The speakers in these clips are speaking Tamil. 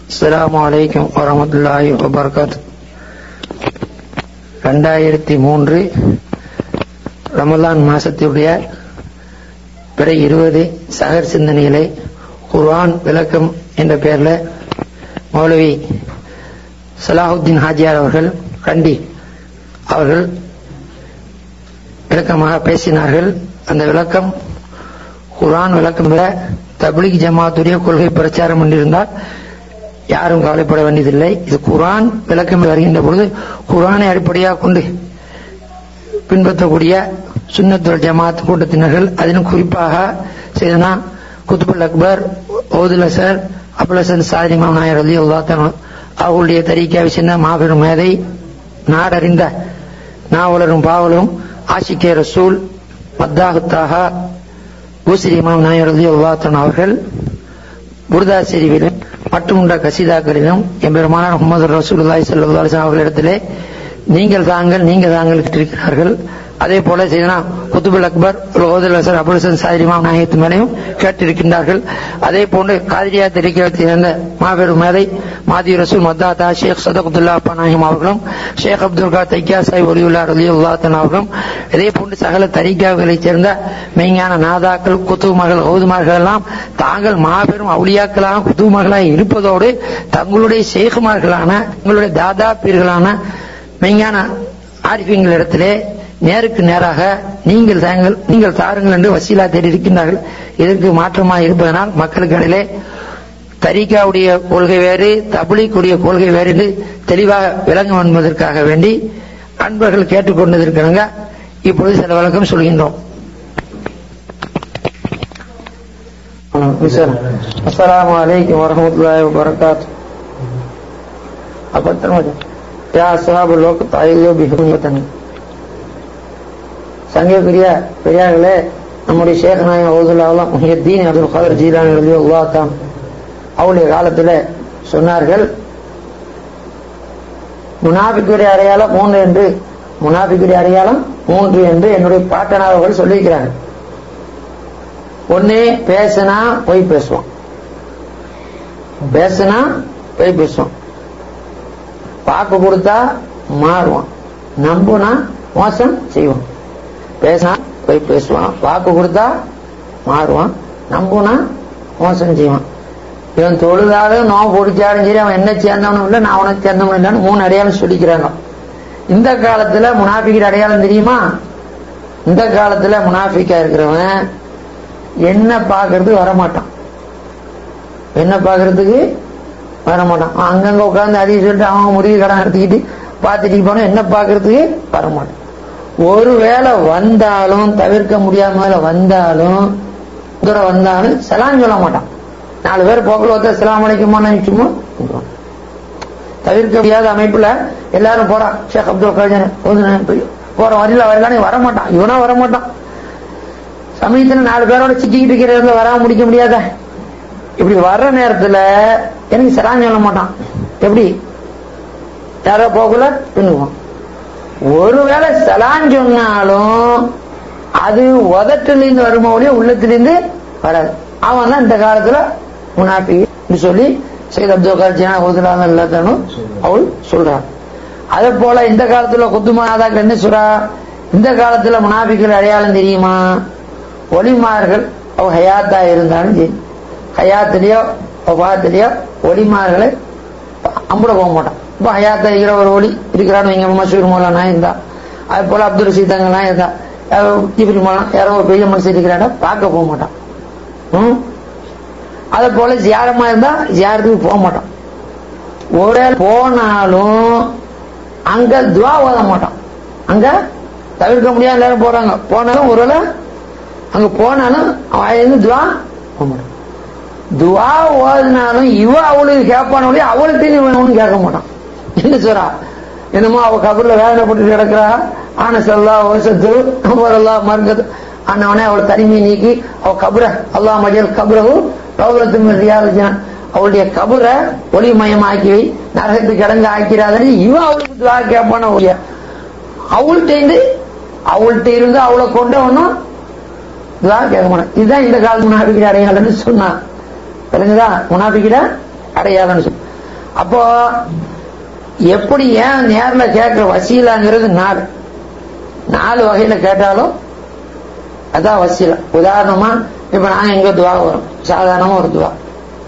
அஸ்ஸலாமு அலைக்கும் வரமத்துல்லாஹி வபரகாத்து ரெண்டாயிரத்தி மூன்று ரமலான் மாசத்துடைய பிற இருபது சகர் சிந்தனைகளை குர்ஆன் விளக்கம் என்ற பெயர்ல மௌலவி சலாஹுத்தீன் ஹாஜியார் அவர்கள் கண்டி அவர்கள் விளக்கமாக பேசினார்கள் அந்த விளக்கம் குர்ஆன் விளக்கம் விட தபிலிக் ஜமாத்துடைய கொள்கை பிரச்சாரம் பண்ணியிருந்தால் யாரும் கவலைப்பட வேண்டியதில்லை இது குர்ஆன் விளக்கம் வருகின்ற பொழுது குர்ஆனை அடிப்படையாக கொண்டு பின்பற்றக்கூடிய சுன்னத்துல் ஜமாத் கூட்டத்தினர்கள் அதிலும் குறிப்பாக செய்தனா குத்துபுல் அக்பர் ஓதுல் அசர் அபுல் ஹசன் சாதிமா நாயர் அலி உல்லாத்தன் அவர்களுடைய தரிக்காவை சேர்ந்த மாபெரும் மேதை நாடறிந்த நாவலரும் பாவலும் ஆசிக்கே ரசூல் மத்தாகுத்தாக பூசிரி இமாம் நாயர் அலி உல்லாத்தன் அவர்கள் புர்தா செறிவிலும் மட்டுமுண்ட கசிதாக்களிலும் எம்பெருமானார் முகமது ரசூலுல்லாஹி ஸல்லல்லாஹு அலைஹி வஸல்லம் அவர்களிடத்திலே நீங்கள் தாங்கள் நீங்கள் தாங்கள் இருக்கிறார்கள் அதே போல செய்தனா குத்துபுல் அக்பர் ஓதுல் ஹசன் அபுல் ஹசன் சாதிரிமாம் நாயகத்து மேலையும் கேட்டிருக்கின்றார்கள் அதே போன்று காதிரியா தெரிவிக்கிறதை சேர்ந்த மாபெரும் மேதை மாதி ரசூல் மத்தாத்தா ஷேக் சதகுத்துல்லா பனாஹிம் அவர்களும் ஷேக் அப்துல் கா தைக்கியா சாய் ஒலியுல்லா ரலி உல்லாத்தன் அவர்களும் இதே போன்று சகல தரிகாக்களைச் சேர்ந்த மெய்ஞான நாதாக்கள் குத்துமகள் ஓதுமார்கள் எல்லாம் தாங்கள் மாபெரும் அவுளியாக்களாக குத்துமகளாக இருப்பதோடு தங்களுடைய ஷேகுமார்களான உங்களுடைய தாதா பீர்களான மெய்ஞான ஆரிஃபிங்களிடத்திலே நேருக்கு நேராக நீங்கள் தாங்கள் நீங்கள் தாருங்கள் என்று வசீலா தேடி இருக்கின்றார்கள் இதற்கு மாற்றமாக இருப்பதனால் மக்களுக்கு இடையிலே தரிகாவுடைய கொள்கை வேறு தபிலிக்குடைய கொள்கை வேறு என்று தெளிவாக விளங்கும் என்பதற்காக வேண்டி அன்பர்கள் கேட்டுக்கொண்டிருக்கிறாங்க இப்பொழுது சில விளக்கம் சொல்கின்றோம் அஸ்ஸலாமு அலைக்கும் வரஹ்மத்துல்லாஹி வபரகாத்து அப்பத்திரம் யா அஸ்ஹாபுல் லோக் தாயிலோ பிஹுமத்தன் சங்கக்குரிய பெரியார்களே நம்முடைய ஷேக் நாயகம் ஓதுல்லாவெல்லாம் முஹியத்தீன் அப்துல் கதர் ஜீலான் எழுதி உல்லாத்தான் அவளுடைய காலத்தில் சொன்னார்கள் முனாபிக்குரிய அடையாளம் மூன்று என்று முனாபிக்குரிய அடையாளம் மூன்று என்று என்னுடைய பாட்டனாவர்கள் சொல்லியிருக்கிறாங்க ஒன்னே பேசினா பொய் பேசுவான் பேசினா பொய் பேசுவான் வாக்கு கொடுத்தா மாறுவான் நம்புனா மோசம் செய்வான் பேசினா போய் பேசுவான் வாக்கு கொடுத்தா மாறுவான் நம்புனா மோசம் செய்வான் இவன் தொழுதாலும் நோவு பிடிச்சாலும் சரி அவன் என்ன சேர்ந்தவனும் இல்லை நான் அவனுக்கு சேர்ந்தவனும் இல்லைன்னு மூணு அடையாளம் சொல்லிக்கிறாங்க இந்த காலத்துல முனாஃபிக்கிற அடையாளம் தெரியுமா இந்த காலத்துல முனாஃபிக்கா இருக்கிறவன் என்ன பாக்குறதுக்கு வரமாட்டான் என்ன பாக்குறதுக்கு வரமாட்டான் அங்கங்க உட்கார்ந்து அதிக சொல்லிட்டு அவன் முடிவு கடன் எடுத்துக்கிட்டு பார்த்துட்டு போனா என்ன பாக்குறதுக்கு வரமாட்டான் ஒருவேளை வந்தாலும் தவிர்க்க முடியாம வந்தாலும் தூரம் வந்தாலும் செலான் சொல்ல மாட்டான் நாலு பேர் போக்கல ஒருத்தர் செலாம் அழைக்குமா நினைச்சுமோ தவிர்க்க முடியாத அமைப்புல எல்லாரும் போறான் ஷேக் அப்துல் கஜன் போற வரையில வரலான்னு வரமாட்டான் இவனா வரமாட்டான் சமயத்துல நாலு பேரோட சிக்கிக்கிட்டு இருக்கிற வராம முடிக்க முடியாத இப்படி வர்ற நேரத்துல எனக்கு செலான் சொல்ல மாட்டான் எப்படி யாரோ போகல பின்னுவான் ஒருவேளை சலான் சொன்னாலும் அது உதட்டிலிருந்து வருமா ஒழிய உள்ளத்திலிருந்து வராது அவன் தான் இந்த காலத்துல முனாபி சொல்லி சைத் அப்துல் கர்ஜினா உதுலான எல்லாத்தனும் அவள் சொல்றான் அதே போல இந்த காலத்துல குத்துமாதாக்கள் என்ன சொல்றா இந்த காலத்துல முனாபிக்கள் அடையாளம் தெரியுமா ஒளிமார்கள் அவ ஹயாத்தா இருந்தாலும் சரி ஹயாத்திலேயோ பாத்திலேயோ ஒளிமார்களை அம்புட போக மாட்டான் இப்போ ஹயாத்தா இருக்கிற ஒரு ஒளி இருக்கிறான்னு வைங்க மசூர் மோலானா இருந்தா அது போல அப்துல் ரஷீத் தங்கெல்லாம் இருந்தா இப்படி மோலாம் யாரோ ஒரு பெரிய மனுஷன் இருக்கிறாண்டா பார்க்க போக மாட்டான் அதே போல ஜியாரமா இருந்தா ஜியாரத்துக்கு போக மாட்டான் ஒரு போனாலும் அங்க துவா ஓத மாட்டான் அங்க தவிர்க்க முடியாத எல்லாரும் போறாங்க போனாலும் ஒருவேளை அங்க போனாலும் அவன் துவா போக மாட்டான் துவா ஓதினாலும் இவ அவளுக்கு கேட்பானே அவளுக்கு இவன் கேட்க மாட்டான் என்ன சொல்றா என்னமோ அவ கபர்ல வேதனைப்பட்டு கிடக்குறா ஆன சொல்லா ஓசத்து அவரெல்லாம் மருங்கது ஆனவனே அவள் தனிமையை நீக்கி அவ கபர அல்லா மஜல் கபரவும் ரவுலத்து ரியாலஜான் அவளுடைய கபரை ஒளிமயமாக்கி வை நரகத்துக்கு கிடங்கு ஆக்கிறாதன்னு இவன் அவளுக்கு துவா கேட்பான ஒழிய அவள்கிட்ட இருந்து அவள்கிட்ட இருந்து அவளை கொண்டவனும் துவா கேட்க மாட்டான் இதுதான் இந்த காலத்து முனாபிக்கிற அடையாளம்னு சொன்னான் தெரிஞ்சுதா முனாபிக்கிற அடையாளம்னு சொல்லு அப்போ எப்படி ஏன் நேர்ல கேட்கிற வசீலாங்கிறது நாலு நாலு வகையில கேட்டாலும் அதான் வசீலா உதாரணமா இப்ப நாங்க எங்க துவா வரும் சாதாரணமா ஒரு துவா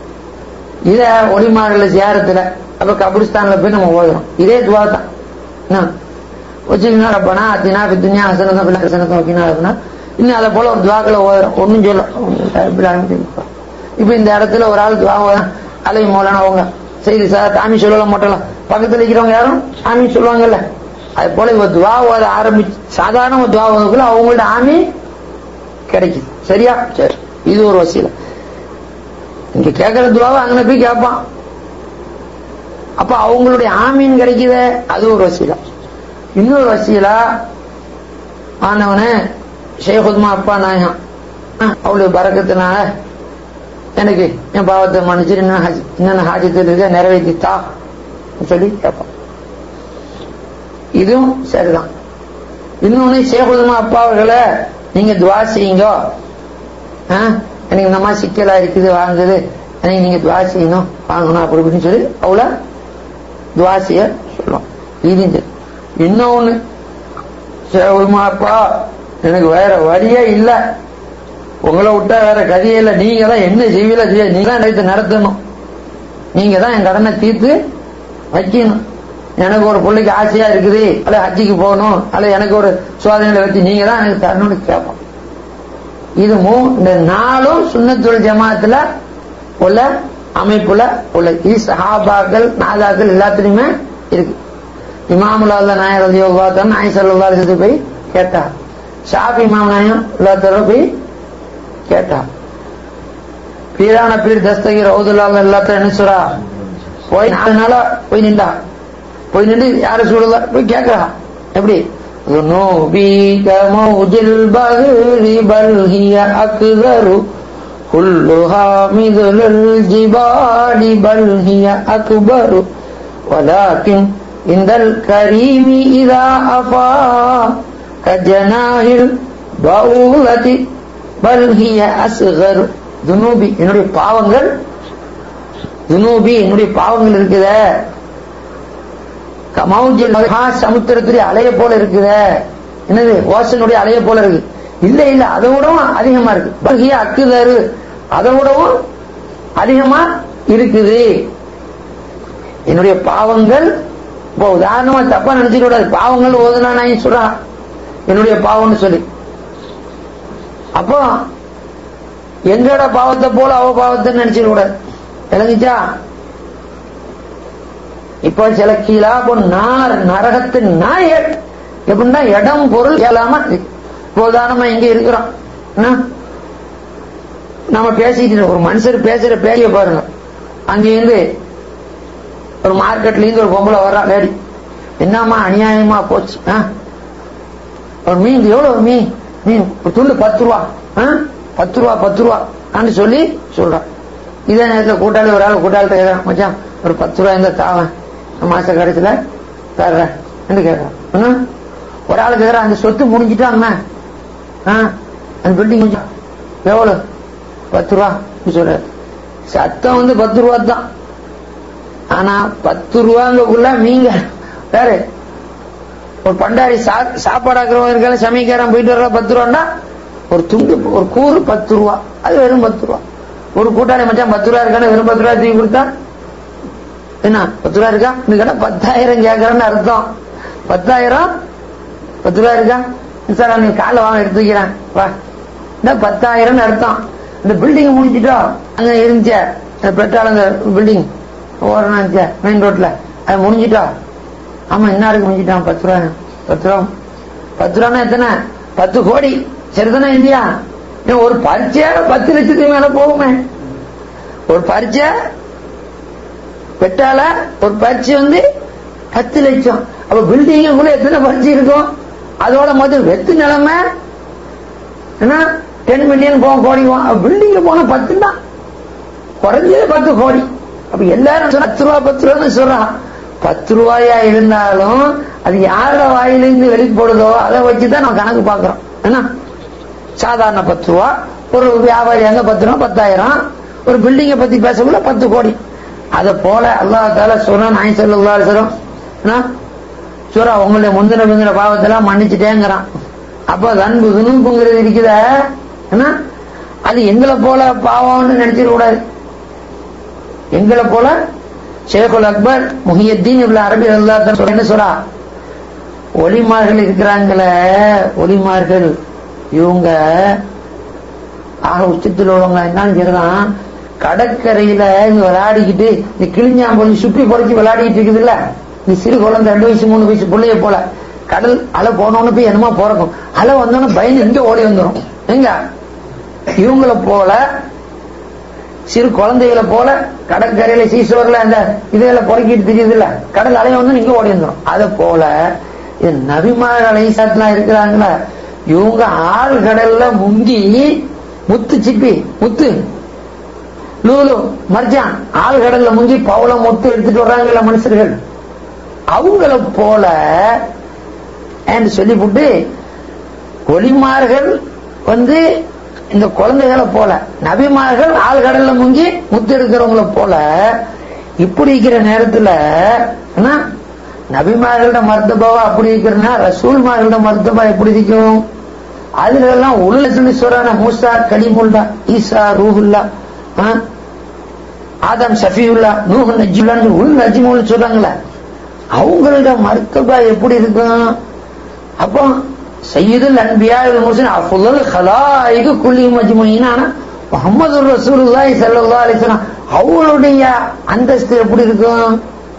இத ஒளிமாடல ஜியாரத்துல அப்ப கபிரிஸ்தான்ல போய் நம்ம ஓதுறோம் இதே துவா தான் என்ன வச்சுக்கோங்க ரப்பனா அத்தினா பித்துனியா ஹசனதம் பிள்ளை ஹசனதம் வைக்கினா அப்படின்னா இன்னும் அதை போல ஒரு துவாக்களை ஓதுறோம் ஒன்னும் சொல்ல இப்ப இந்த இடத்துல ஒரு ஆள் துவா ஓதுறான் அலை மோலான அவங்க சரி சார் சாமி சொல்லலாம் மாட்டலாம் பக்கத்துல இருக்கிறவங்க யாரும் சாமி சொல்லுவாங்கல்ல அது போல இவ துவா ஓத ஆரம்பிச்சு சாதாரண ஒரு துவா ஓதுக்குள்ள அவங்கள்ட்ட ஆமி கிடைக்குது சரியா சரி இது ஒரு வசீலை இங்க கேட்கிற துவாவை அங்கே போய் கேட்பான் அப்ப அவங்களுடைய ஆமீன் கிடைக்குதே அது ஒரு வசீலா இன்னொரு வசீலா ஆனவனே ஷேகுத்மா அப்பா நாயகம் அவளுடைய பறக்கத்தினால எனக்கு என் பாவத்தை மன்னிச்சு என்ன ஹாஜி என்னென்ன ஹாஜத்தில் இருக்க நிறைவேற்றித்தா சொல்லி கேட்பான் இதுவும் சரிதான் இன்னொன்னு ஷேகுத்மா அப்பா அவர்களை நீங்க துவா செய்யுங்க ஆ, எனக்கு இந்த மாதிரி சிக்கலா இருக்குது வாங்குது எனக்கு நீங்க துவா செய்யணும் வாங்கணும் அப்படி இப்படின்னு சொல்லி அவள துவா செய்ய சொல்லும் இது சரி. இன்னொன்னு சேவல்மா அப்பா எனக்கு வேற வழியே இல்ல உங்களை விட்டா வேற கதையே இல்ல நீங்க தான் என்ன செய்வீல செய்ய நீங்க தான் எடுத்து நடத்தணும் நீங்க தான் என் கடனை தீர்த்து வைக்கணும் எனக்கு ஒரு பிள்ளைக்கு ஆசையா இருக்குது அல்ல ஹஜ்ஜிக்கு போகணும் அல்ல எனக்கு ஒரு சோதனையில வச்சு நீங்க தான் எனக்கு தரணும்னு கேட்போம் இது மூ இந்த நாளும் சுண்ணத்துல் ஜமாத்துல உள்ள அமைப்புல உள்ள இது சஹாபாக்கள் நாதாக்கள் எல்லாத்துலயுமே இருக்கு இமாமுல்லா நாயர் யோகாத்தான் நாய் சல்லா போய் கேட்டா ஷாஃபி இமாம் நாயம் எல்லாத்தர போய் கேட்டா பீரான பீர் தஸ்தகிர் ரவுதுல்லா எல்லாத்தையும் என்ன சொல்றா போய் நாலு நாளா போய் நின்றா போய் நின்று யார சொல்லுதா போய் கேட்கறா எப்படி ذنوبك موج البحر بل هي أكثر كلها مثل الجبال بل هي أكبر ولكن عند الكريم إذا أفا كجناح البعوضة بل هي أصغر ذنوبي என்னுடைய பாவங்கள் துனூபி என்னுடைய பாவங்கள் இருக்குதே மௌஜில் மகா சமுத்திரத்துடைய அலைய போல இருக்குத என்னது ஓசனுடைய அலைய போல இருக்கு இல்ல இல்ல அதை விடவும் அதிகமா இருக்கு பகிய அக்குதரு அதை விடவும் அதிகமா இருக்குது என்னுடைய பாவங்கள் இப்போ உதாரணமா தப்பா நினைச்சுக்க கூடாது பாவங்கள் ஓதுனா நான் சொல்றான் என்னுடைய பாவம்னு சொல்லி அப்போ எங்களோட பாவத்தை போல அவ பாவத்தை நினைச்சுக்க கூடாது விளங்குச்சா இப்போ சில கீழா இப்போ நார் நரகத்தின் நாயர் எப்படின்னா இடம் பொருள் இயலாம இப்போ உதாரணமா எங்க இருக்கிறோம் என்ன? நம்ம பேசிட்டு இருக்கோம். ஒரு மனுஷர் பேசுற பேரிய பாருங்க அங்கிருந்து ஒரு மார்க்கெட்ல இருந்து ஒரு பொம்பளை வர்றா லேடி என்னம்மா அநியாயமா போச்சு ஆ? ஒரு மீன் எவ்வளவு மீன் மீன் ஒரு துண்டு பத்து ரூபா ஆ? பத்து ரூபா பத்து ரூபா அப்படின்னு சொல்லி சொல்றான் இதே நேரத்தில் கூட்டாளி ஒரு ஆள் கூட்டாளிட்ட கேட்கறான் மச்சான் ஒரு பத்து ரூபா இருந்தா தாவன் மாச கடைசியில தர்றேன் என்று கேட்கறான் என்ன? ஒரு ஆள் கேட்கறான் அந்த சொத்து முடிஞ்சிட்டாங்க அந்த பில்டிங் முடிஞ்சா எவ்வளவு பத்து ரூபா சொல்றாரு சத்தம் வந்து பத்து ரூபா தான் ஆனா பத்து ரூபாங்கக்குள்ள நீங்க வேற ஒரு பண்டாரி சா- சாப்பாடு ஆக்குறவங்க இருக்கால சமைக்காரன் போயிட்டு வர்ற பத்து ரூபான்னா ஒரு துண்டு ஒரு கூறு பத்து ரூபா அது வெறும் பத்து ரூபா ஒரு கூட்டாளி மச்சான் பத்து ரூபா இருக்கான்னு வெறும் பத்து ரூபா தூக்கி கொடுத்தா என்ன பத்து ரூபா இருக்கா இந்த கடை பத்தாயிரம் கேட்கறேன்னு அர்த்தம் பத்தாயிரம் பத்து ரூபா இருக்கா சார் நீ காலை வாங்க எடுத்து வைக்கிறேன் வா இந்த பத்தாயிரம்னு அர்த்தம் இந்த பில்டிங் முடிச்சிட்டோம் அங்க இருந்துச்சே அந்த பெட்ரோல் அந்த பில்டிங் ஓரணும் இருந்துச்சே மெயின் ரோட்ல அது முடிஞ்சிட்டோம் ஆமா என்ன இருக்கு முடிஞ்சிட்டான் பத்து ரூபா பத்து ரூபா பத்து ரூபான்னா எத்தனை பத்து கோடி சரிதானே இந்தியா இன்னும் ஒரு பரீட்சை பத்து லட்சத்துக்கு மேல போகுமே ஒரு பரீட்சை பெட்டால ஒரு பரீட்சை வந்து பத்து லட்சம் அப்ப பில்டிங்குக்குள்ள எத்தனை பரீட்சை இருக்கும் அதோட மொத்தம் வெத்து நிலைமை என்ன டென் மில்லியன் போக கோடி பில்டிங் போன பத்து தான் குறைஞ்சது பத்து கோடி அப்ப எல்லாரும் சொன்னா, பத்து ரூபா பத்து ரூபான்னு சொல்றான் பத்து ரூபாயா இருந்தாலும் அது யாரோட வாயிலிருந்து வெளிப்படுதோ அதை வச்சுதான் நம்ம கணக்கு பாக்குறோம் என்ன சாதாரண பத்து ரூபா ஒரு வியாபாரி அங்க பத்து ரூபா பத்தாயிரம் ஒரு பில்டிங்கை பத்தி பேசக்குள்ள பத்து கோடி அத போல அல்லாஹ் தால சொல்றான் நாய் சொல்லா சூரா உங்களுடைய முந்தின முந்தின பாவத்தெல்லாம் மன்னிச்சுட்டேங்கிறான் அப்போ அன்பு துணுப்புங்கிறது இருக்குத என்ன அது எங்களை போல பாவம்னு நினைச்சிட கூடாது எங்களை போல ஷேகுல் அக்பர் முஹியத்தீன் இவ்வளவு அரபி அல்லா என்ன சொல்றா ஒளிமார்கள் இருக்கிறாங்களே ஒளிமார்கள் இவங்க ஆக உச்சத்தில் உள்ளவங்க என்னன்னு சரிதான் கடற்கரையில இங்க விளையாடிக்கிட்டு இந்த கிழிஞ்சாம்பொழி சுற்றி பொறுக்கி விளையாடிட்டு இருக்குது இல்ல இந்த சிறு குழந்தை ரெண்டு வயசு மூணு வயசு பிள்ளைய போல கடல் அலை போனோன்னு போய் என்னமோ பிறக்கும் அலை வந்தோன்னு பயந்து இங்க ஓடி வந்துடும் எங்க இவங்கள போல சிறு குழந்தைகளை போல கடற்கரையில சீசுவர்ல அந்த இதுல பொறுக்கிட்டு தெரியுது இல்ல கடல் அலைய வந்து இங்க ஓடி வந்துடும் அத போல இது நபிமார் அலைசாட்லாம் இருக்கிறாங்களா இவங்க ஆள் கடல்ல முங்கி முத்து சிப்பி முத்து லூலு மர்ஜான் ஆள் கடல்ல முங்கி பவள முத்து எடுத்துட்டு வர்றாங்கல்ல மனுஷர்கள் அவங்கள போல என்று சொல்லிவிட்டு ஒளிமார்கள் வந்து இந்த குழந்தைகளை போல நபிமார்கள் ஆள் கடல்ல முங்கி முத்து எடுக்கிறவங்கள போல இப்படி இருக்கிற நேரத்துல என்ன நபிமார்களோட மருத்துவா அப்படி இருக்கிறனா ரசூல்மார்களோட மருத்துவா எப்படி இருக்கும் அதுல எல்லாம் உள்ள சொல்லி சொல்றான Musa Kalimullah Isa Ruhullah Adam Shafiullah Nuh நஜிமுல்லான்னு உள் நஜிமுல் சொல்றாங்களே அவங்களோட மருத்துவா எப்படி இருக்கும் அப்போ சையீதுல் அன்பியா முஸ்லிம் அஃபுல் ஹலாயிகு குல்லி மஜ்முயின் ஆனா முகமது ரசூலுல்லாஹி ஸல்லல்லாஹு அலைஹி வஸல்லம் அவங்களுடைய அந்தஸ்து எப்படி இருக்கும்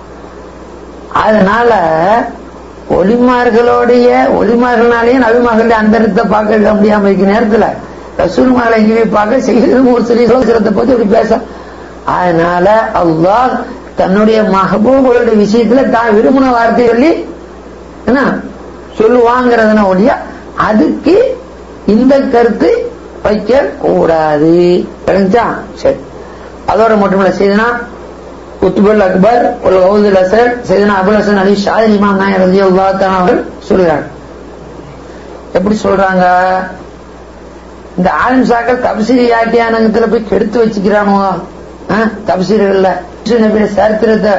அதனால ஒளிமார்களுடைய ஒளிமார்களாலேயே நபிமார்களுடைய அந்தரத்தை பார்க்க முடியாம இருக்க நேரத்துல ரசூல் மகளை எங்கேயுமே பார்க்க செய்து சிறத்தை பத்தி இப்படி பேச அதனால அல்லாஹ் தன்னுடைய மகபூபுகளுடைய விஷயத்துல தான் விரும்பின வார்த்தை சொல்லி என்ன சொல்லுவாங்கிறதுன ஒழிய அதுக்கு இந்த கருத்து வைக்க கூடாது தெரிஞ்சா சரி அதோட மட்டுமில்ல செய்தனா குத்துபுல் அக்பர் ஒரு ஹவுதுல் அசர் செய்தனா அபுல் ஹசன் அலி ஷாதி இமாம் நாயர் ரதி அவர்கள் சொல்கிறார் எப்படி சொல்றாங்க இந்த ஆலிம் சாக்கள் தப்சீர் யாக்கியானங்கத்துல போய் கெடுத்து வச்சுக்கிறானோ தப்சீர்கள்ல நபிய சரித்திரத்தை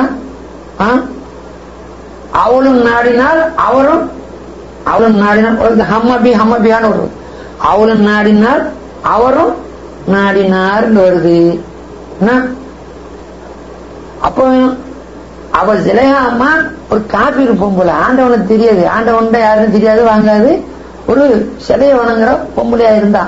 அவளும் நாடினால் அவரும் அவளும் நாடினால் ஹம்மபி ஹம்மபியான்னு வருது அவளும் நாடினால் அவரும் நாடினார் வருது அப்போ அவ ஜிலையா அம்மா ஒரு காப்பி இருப்போம் போல ஆண்டவனுக்கு தெரியாது ஆண்டவன் யாருன்னு தெரியாது வாங்காது ஒரு சிலைய வணங்குற பொம்பளையா இருந்தா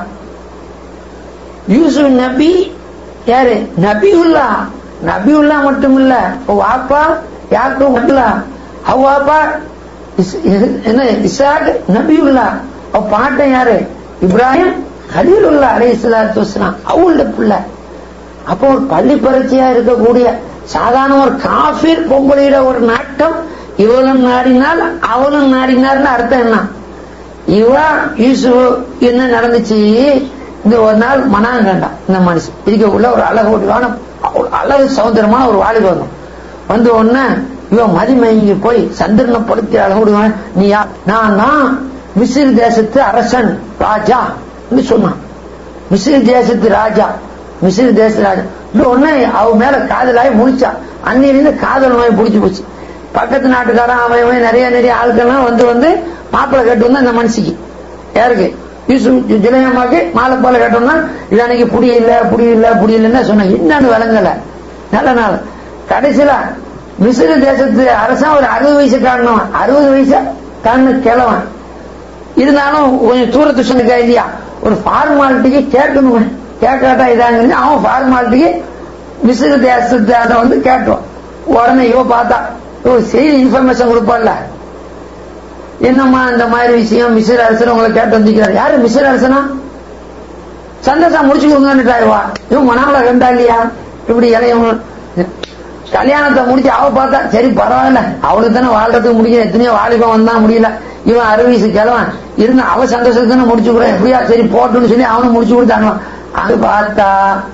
யூசுப் நபி யாரு நபியுல்லா நபியுல்லா மட்டும் இல்ல வாப்பா யாக்கும் மட்டும் அவ்வாப்பா என்ன இசாக் நபியுல்லா அவ பாட்டன் யாரு இப்ராஹிம் ஹலீலுல்லா அலை இஸ்லாத்து வஸ்லாம் அவங்களோட பிள்ளை அப்போ ஒரு பள்ளி பரீட்சையா இருக்கக்கூடிய சாதாரண ஒரு காஃபிர் பொம்பளையிட ஒரு நாட்டம் இவளும் நாடினால் அவளும் நாடினார்னு அர்த்தம் என்ன இவ யூசு என்ன நடந்துச்சு இந்த ஒரு நாள் மனாங்கண்டான் இந்த மனுஷன் இதுக்கு உள்ள ஒரு அழகு ஒடிவான அழகு சௌந்தரமான ஒரு வாலிப வந்தோம் வந்து உடனே இவன் மதிமயங்கி போய் சந்திரனை படுத்தி அழகு விடுவான் நீ யார் நான் தான் மிஸ்ர் தேசத்து அரசன் ராஜா சொன்னான் மிஸ்ர் தேசத்து ராஜா மிஸ்ர் தேச ராஜா உடனே அவ மேல காதலாகி முடிச்சா அன்னிலிருந்து காதல் நோய் பிடிச்சி போச்சு பக்கத்து நாட்டுக்காரன் அவன் நிறைய நிறைய ஆட்கள்லாம் வந்து வந்து மாப்பிள்ளை கேட்டு வந்தா இந்த மனுஷிக்கு யாருக்கு யூசுப் ஜிலையம்மாக்கு மாலை போல கேட்டோம்னா இது அன்னைக்கு புடி இல்ல புடி இல்ல புடி இல்லைன்னு சொன்ன என்னன்னு விளங்கல நல்ல நாள் கடைசியில மிஸ்ர தேசத்து அரசன் ஒரு அறுபது வயசு காரணம் அறுபது வயசு காரண கிழவன் இருந்தாலும் கொஞ்சம் தூரத்து சொன்னக்கா இல்லையா ஒரு ஃபார்மாலிட்டிக்கு கேட்கணும் கேட்காட்டா இதாங்க அவன் ஃபார்மாலிட்டிக்கு மிஸ்ர தேசத்து அதை வந்து கேட்டோம் உடனே இவ பார்த்தா ஒரு செய்தி இன்ஃபர்மேஷன் கொடுப்பான்ல என்னம்மா இந்த மாதிரி விஷயம் மிஸ்ர அரசன் உங்களை கேட்டு வந்திருக்கிறார் யாரு மிஸ்ர அரசனா சந்தோஷம் முடிச்சு கொடுங்கன்னுட்டாய்வா இவன் மனாவில கண்டா இல்லையா இப்படி இளையவங்க கல்யாணத்தை முடிச்சு அவ பார்த்தா சரி பரவாயில்ல அவளுக்கு தானே வாழ்றதுக்கு முடியல எத்தனையோ வாலிபம் வந்தா முடியல இவன் அறுபது வயசு கிழவன் இருந்து அவ சந்தோஷத்தை தானே முடிச்சு கூட எப்படியா சரி போட்டுன்னு சொல்லி அவனை முடிச்சு கொடுத்தாங்க அது பார்த்தா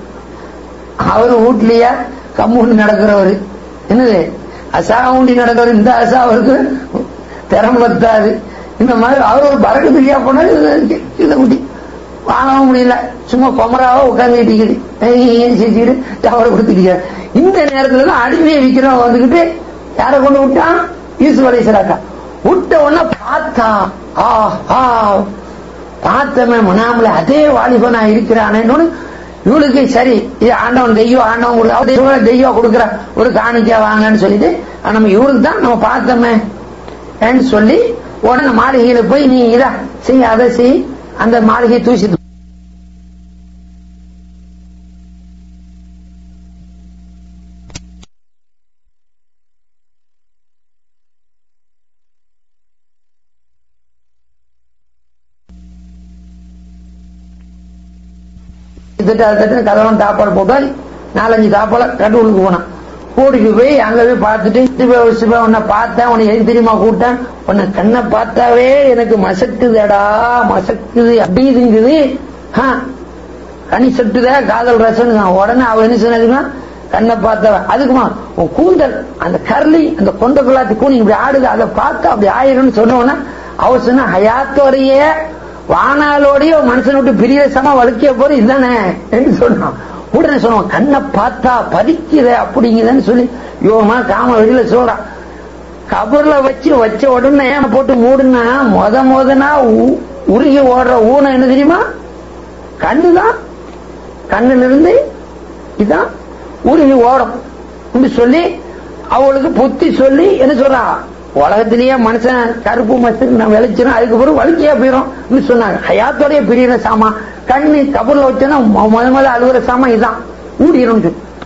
அவரு வீட்லயே கம்முண்டு நடக்கிறவரு என்னது அசா ஊண்டி நடக்கிறவர் இந்த அசா அவருக்கு திறம் பத்தாது இந்த மாதிரி அவர் ஒரு பறக்கு பிரியா போனாரு இதை ஊட்டி வாங்கவும் முடியல சும்மா கொமராவா உட்காந்துக்கிட்டு சிரிச்சுக்கிட்டு அவரை கொடுத்துருக்காரு இந்த நேரத்துல தான் அடிமையை விக்கிறவன் வந்துகிட்டு யாரை கொண்டு விட்டான் யூசுப் அலைசலாக்கா விட்ட உடனே பார்த்தா ஆ ஆ பார்த்தவன் மனாமல அதே வாலிபனா இருக்கிறானேன்னு இவளுக்கு சரி இது ஆண்டவன் தெய்வம் ஆண்டவன் கொடுக்க அவர் தெய்வம் தெய்வம் கொடுக்குற ஒரு காணிக்கா வாங்கன்னு சொல்லிட்டு ஆனா, நம்ம இவளுக்கு தான் நம்ம பார்த்தோமே ன்னு சொல்லி உடனே மாளிகையில போய் நீ இதா செய் அதை செய் அந்த மாளிகையை தூசி திட்ட திட்டு கதவன் தாப்பால் போட்டால் நாலஞ்சு தாப்பால கடவுளுக்கு போனான் கூட்டிட்டு போய் அங்க போய் பார்த்துட்டு சிவா, சிவா, உன்னை பார்த்தேன் உன்னை எது தெரியுமா கூட்டேன் உன்னை கண்ணை பார்த்தாவே எனக்கு மசக்குதடா மசக்குது அப்படிதுங்குது ஆ, கனி சட்டுதே காதல் ரசம் உடனே அவ என்ன சொன்னதுன்னா கண்ணை பார்த்தவ அதுக்குமா உன் கூந்தல் அந்த கர்லி அந்த கொண்ட குலாத்தி கூனி இப்படி ஆடுது அதை பார்த்து அப்படி ஆயிரும்னு சொன்ன உடனே அவ சொன்ன ஹயாத்தோடைய வானாலோடைய மனுஷனை விட்டு பிரிய சம வழுக்கிய போற இதுதானே என்று சொன்னான் உடனே சொன்னான் கண்ணை பார்த்தா பறிக்குத அப்படிங்குதுன்னு சொல்லி யோமா காம வெளியில சொல்றான் கபர்ல வச்சு வச்ச உடனே ஏன் போட்டு மூடுனா மொத மொதனா உ- உருகி ஓடுற ஊனம் என்ன தெரியுமா கண்ணுதான் கண்ணுல இருந்து இதான் உருகி ஓடும் என்று சொல்லி அவளுக்கு புத்தி சொல்லி என்ன சொல்றா உலகத்திலேயே மனுஷன் கருப்பு மசுக்கு நான் விளைச்சிடும் அதுக்கு பிறகு வலிக்கையா போயிடும் சொன்னாங்க ஹயாத்தோடைய பிரியிற சாமா கண்ணு கபூர்ல வச்சோன்னா மொ- முத முத அழுகுற சாமா இதான் ஊடிடும்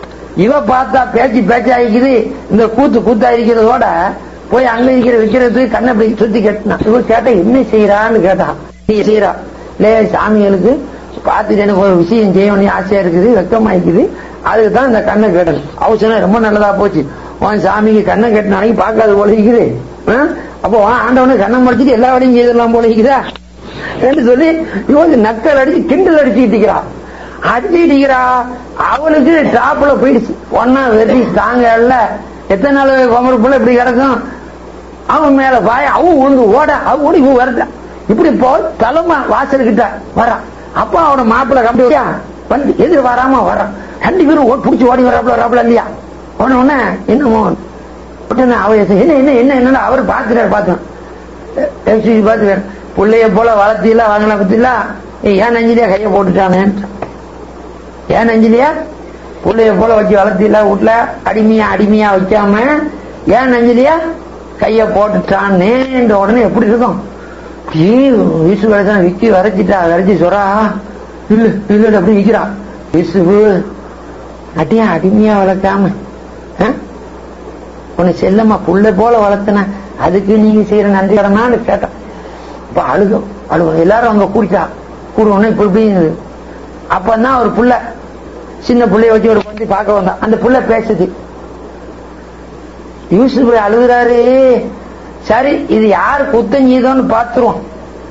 இவ பார்த்தா பேச்சு பேச்சு ஆகிக்குது இந்த கூத்து கூத்தா இருக்கிறதோட போய் அங்க இருக்கிற விக்கிறதுக்கு கண்ணை இப்படி சுத்தி கட்டினா இவ கேட்டா என்ன செய்யறான்னு கேட்டா நீ செய்யறா இல்லையா சாமிகளுக்கு பார்த்துட்டு எனக்கு ஒரு விஷயம் செய்யணும் ஆசையா இருக்குது வெக்கமா இருக்குது அதுக்கு தான் இந்த கண்ணை கேட்டணும் அவசரம் ரொம்ப நல்லதா போச்சு உன் சாமிக்கு கண்ணை கட்டின அன்னைக்கு பார்க்காத போல இருக்குது ஆ? அப்போ உன் ஆண்டவனுக்கு கண்ணை முடிச்சிட்டு எல்லா வேலையும் செய்திடலாம் போல இருக்குதா என்று சொல்லி இவங்க நக்கல் அடிச்சு கிண்டல் அடிச்சுட்டு இருக்கிறா அடிச்சுட்டு இருக்கிறா அவளுக்கு டாப்ல போயிடுச்சு ஒன்னா வெட்டி தாங்க இல்ல எத்தனை நாள் குமர புள்ள இப்படி கிடக்கும் அவன் மேல பாய அவன் உழுந்து ஓட அவன் ஓடி இவன் வரட்ட இப்படி போ தலைமை வாசல் கிட்ட வரான் அப்பா அவன மாப்பிள்ள கம்பி வரியா வந்து எதிர் வராம வரான் ரெண்டு பேரும் ஓடி பிடிச்சி ஓடி வராப்ல வராப்ல இல்லையா உடனே உடனே என்னமோ உடனே அவ என்ன என்ன என்ன என்ன அவர் பாத்துறாரு பாத்துறான் எஃப்சிசி பாத்துறாரு பிள்ளைய போல வளர்த்தில வாங்கின பத்தில ஏன் நெஞ்சிலியா கைய போட்டுட்டானேன்னு ஏன் நெஞ்சிலியா புள்ளைய போல வச்சு வளர்த்தில வீட்டுல அடிமையா அடிமையா வைக்காம ஏன் நெஞ்சிலியா கைய போட்டுட்டானேன்ற உடனே எப்படி இருக்கும் வீசு வேலை விக்கி வரைச்சிட்டா வரைச்சி சொல்றா இல்ல இல்ல அப்படி விக்கிறா வீசுவு அடியா அடிமையா வளர்க்காம ஆ? உன்னை செல்லம்மா புள்ள போல வளர்த்தன அதுக்கு நீங்க செய்யற நன்றி கடனான்னு கேட்டான் இப்ப அழுகும் அழுகும் எல்லாரும் அங்க கூடிட்டா கூடுவோன்னா இப்ப இப்படி இருந்தது. அப்பதான் ஒரு புள்ள சின்ன புள்ளைய வச்சு ஒரு கொஞ்சம் பார்க்க வந்தான் அந்த புள்ள பேசுது யூசுப் அழுகுறாரு சரி இது யார் குத்தஞ்சீதோன்னு பார்த்துருவோம்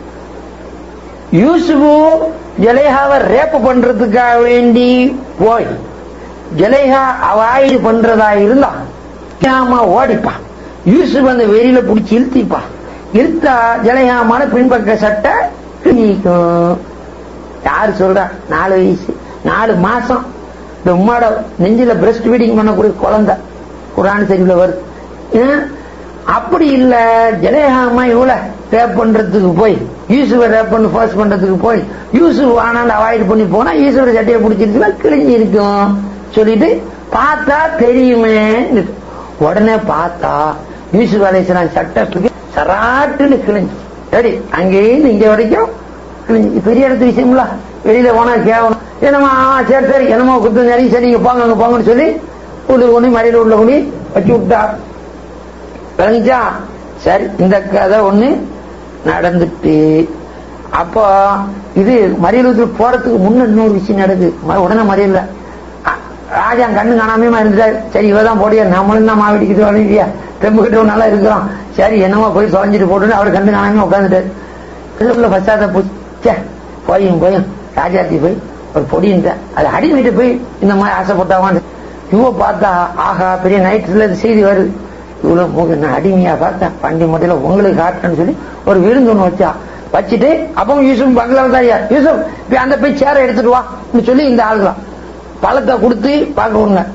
யூசுபு ஜலேஹாவை ரேப் பண்றதுக்காக வேண்டி போய் ஜலேஹா அவாய்டு பண்றதா இருந்தா ஆமா ஓடிப்பான் யூசுப் அந்த வெறியில பிடிச்சி இழுத்திப்பான் இழுத்தா ஜலேஹாமான பின்பக்க சட்டை நீக்கும் யாரு சொல்றா நாலு வயசு நாலு மாசம் இந்த உம்மாட நெஞ்சில பிரஸ்ட் ஃபீடிங் பண்ணக்கூடிய குழந்தை குரான் சரிவுல வருது ஏன்? அப்படி இல்ல ஜலேஹாமா இவ்வளவு ரேப் பண்றதுக்கு போய் யூசுஃபை ரேப் பண்ணி ஃபோர்ஸ் பண்றதுக்கு போய் யூசுப் வானான்னு அவாய்ட் பண்ணி போனா யூசுஃபோட சட்டையை பிடிச்சிருச்சுன்னா கிழிஞ்சு இருக்கும் சொல்லிட்டு பார்த்தா தெரியுமே உடனே பார்த்தா யூசுப் அலைசலாம் சட்டத்துக்கு சராட்டுன்னு கிழிஞ்சு சரி அங்கேயிருந்து இங்க வரைக்கும் கிழிஞ்சு பெரிய இடத்து விஷயம்ல வெளியில போனா கேவலம் என்னமா ஆ, சரி சரி என்னமோ குத்து சரி சரி இங்க போங்க அங்க போங்கன்னு சொல்லி உள்ள கொண்டு மடியில உள்ள கொண்டு வச்சு விட்டா விளங்கிச்சா சரி இந்த கதை ஒண்ணு நடந்துட்டு அப்போ இது மறியலுக்கு போறதுக்கு முன்ன இன்னொரு விஷயம் நடக்குது ம- உடனே மறியல அ- ராஜா கண்ணு காணாம இருந்துட்டாரு சரி இவதான் போடியா நம்மளும் தான் மாவட்டிக்கிட்டு வரலையா தெம்பு கிட்ட நல்லா இருக்கிறோம் சரி என்னமோ போய் தொலைஞ்சிட்டு போட்டுன்னு அவர் கண்ணு காணாம உட்காந்துட்டாரு இதுல பச்சாத பூச்சே போயும் போயும் ராஜாத்தி போய் ஒரு பொடின்ற அது அடிமைட்டு போய் இந்த மாதிரி ஆசைப்பட்டாவான்னு இவ பார்த்தா ஆஹா பெரிய நைட்ல செய்தி வருது இவ்வளவு மூக்கு நான் அடிமையா பார்த்தேன் பண்டி முட்டையில உங்களுக்கு காட்டுன்னு சொல்லி ஒரு விருந்து ஒண்ணு வச்சா வச்சுட்டு அப்பவும் யூசுப் பங்களால தான் யூசுப் இப்ப அந்த போய் சேரை எடுத்துட்டு வா சொல்லி இந்த ஆளுலாம் பழத்தை கொடுத்து பார்க்க விடுங்க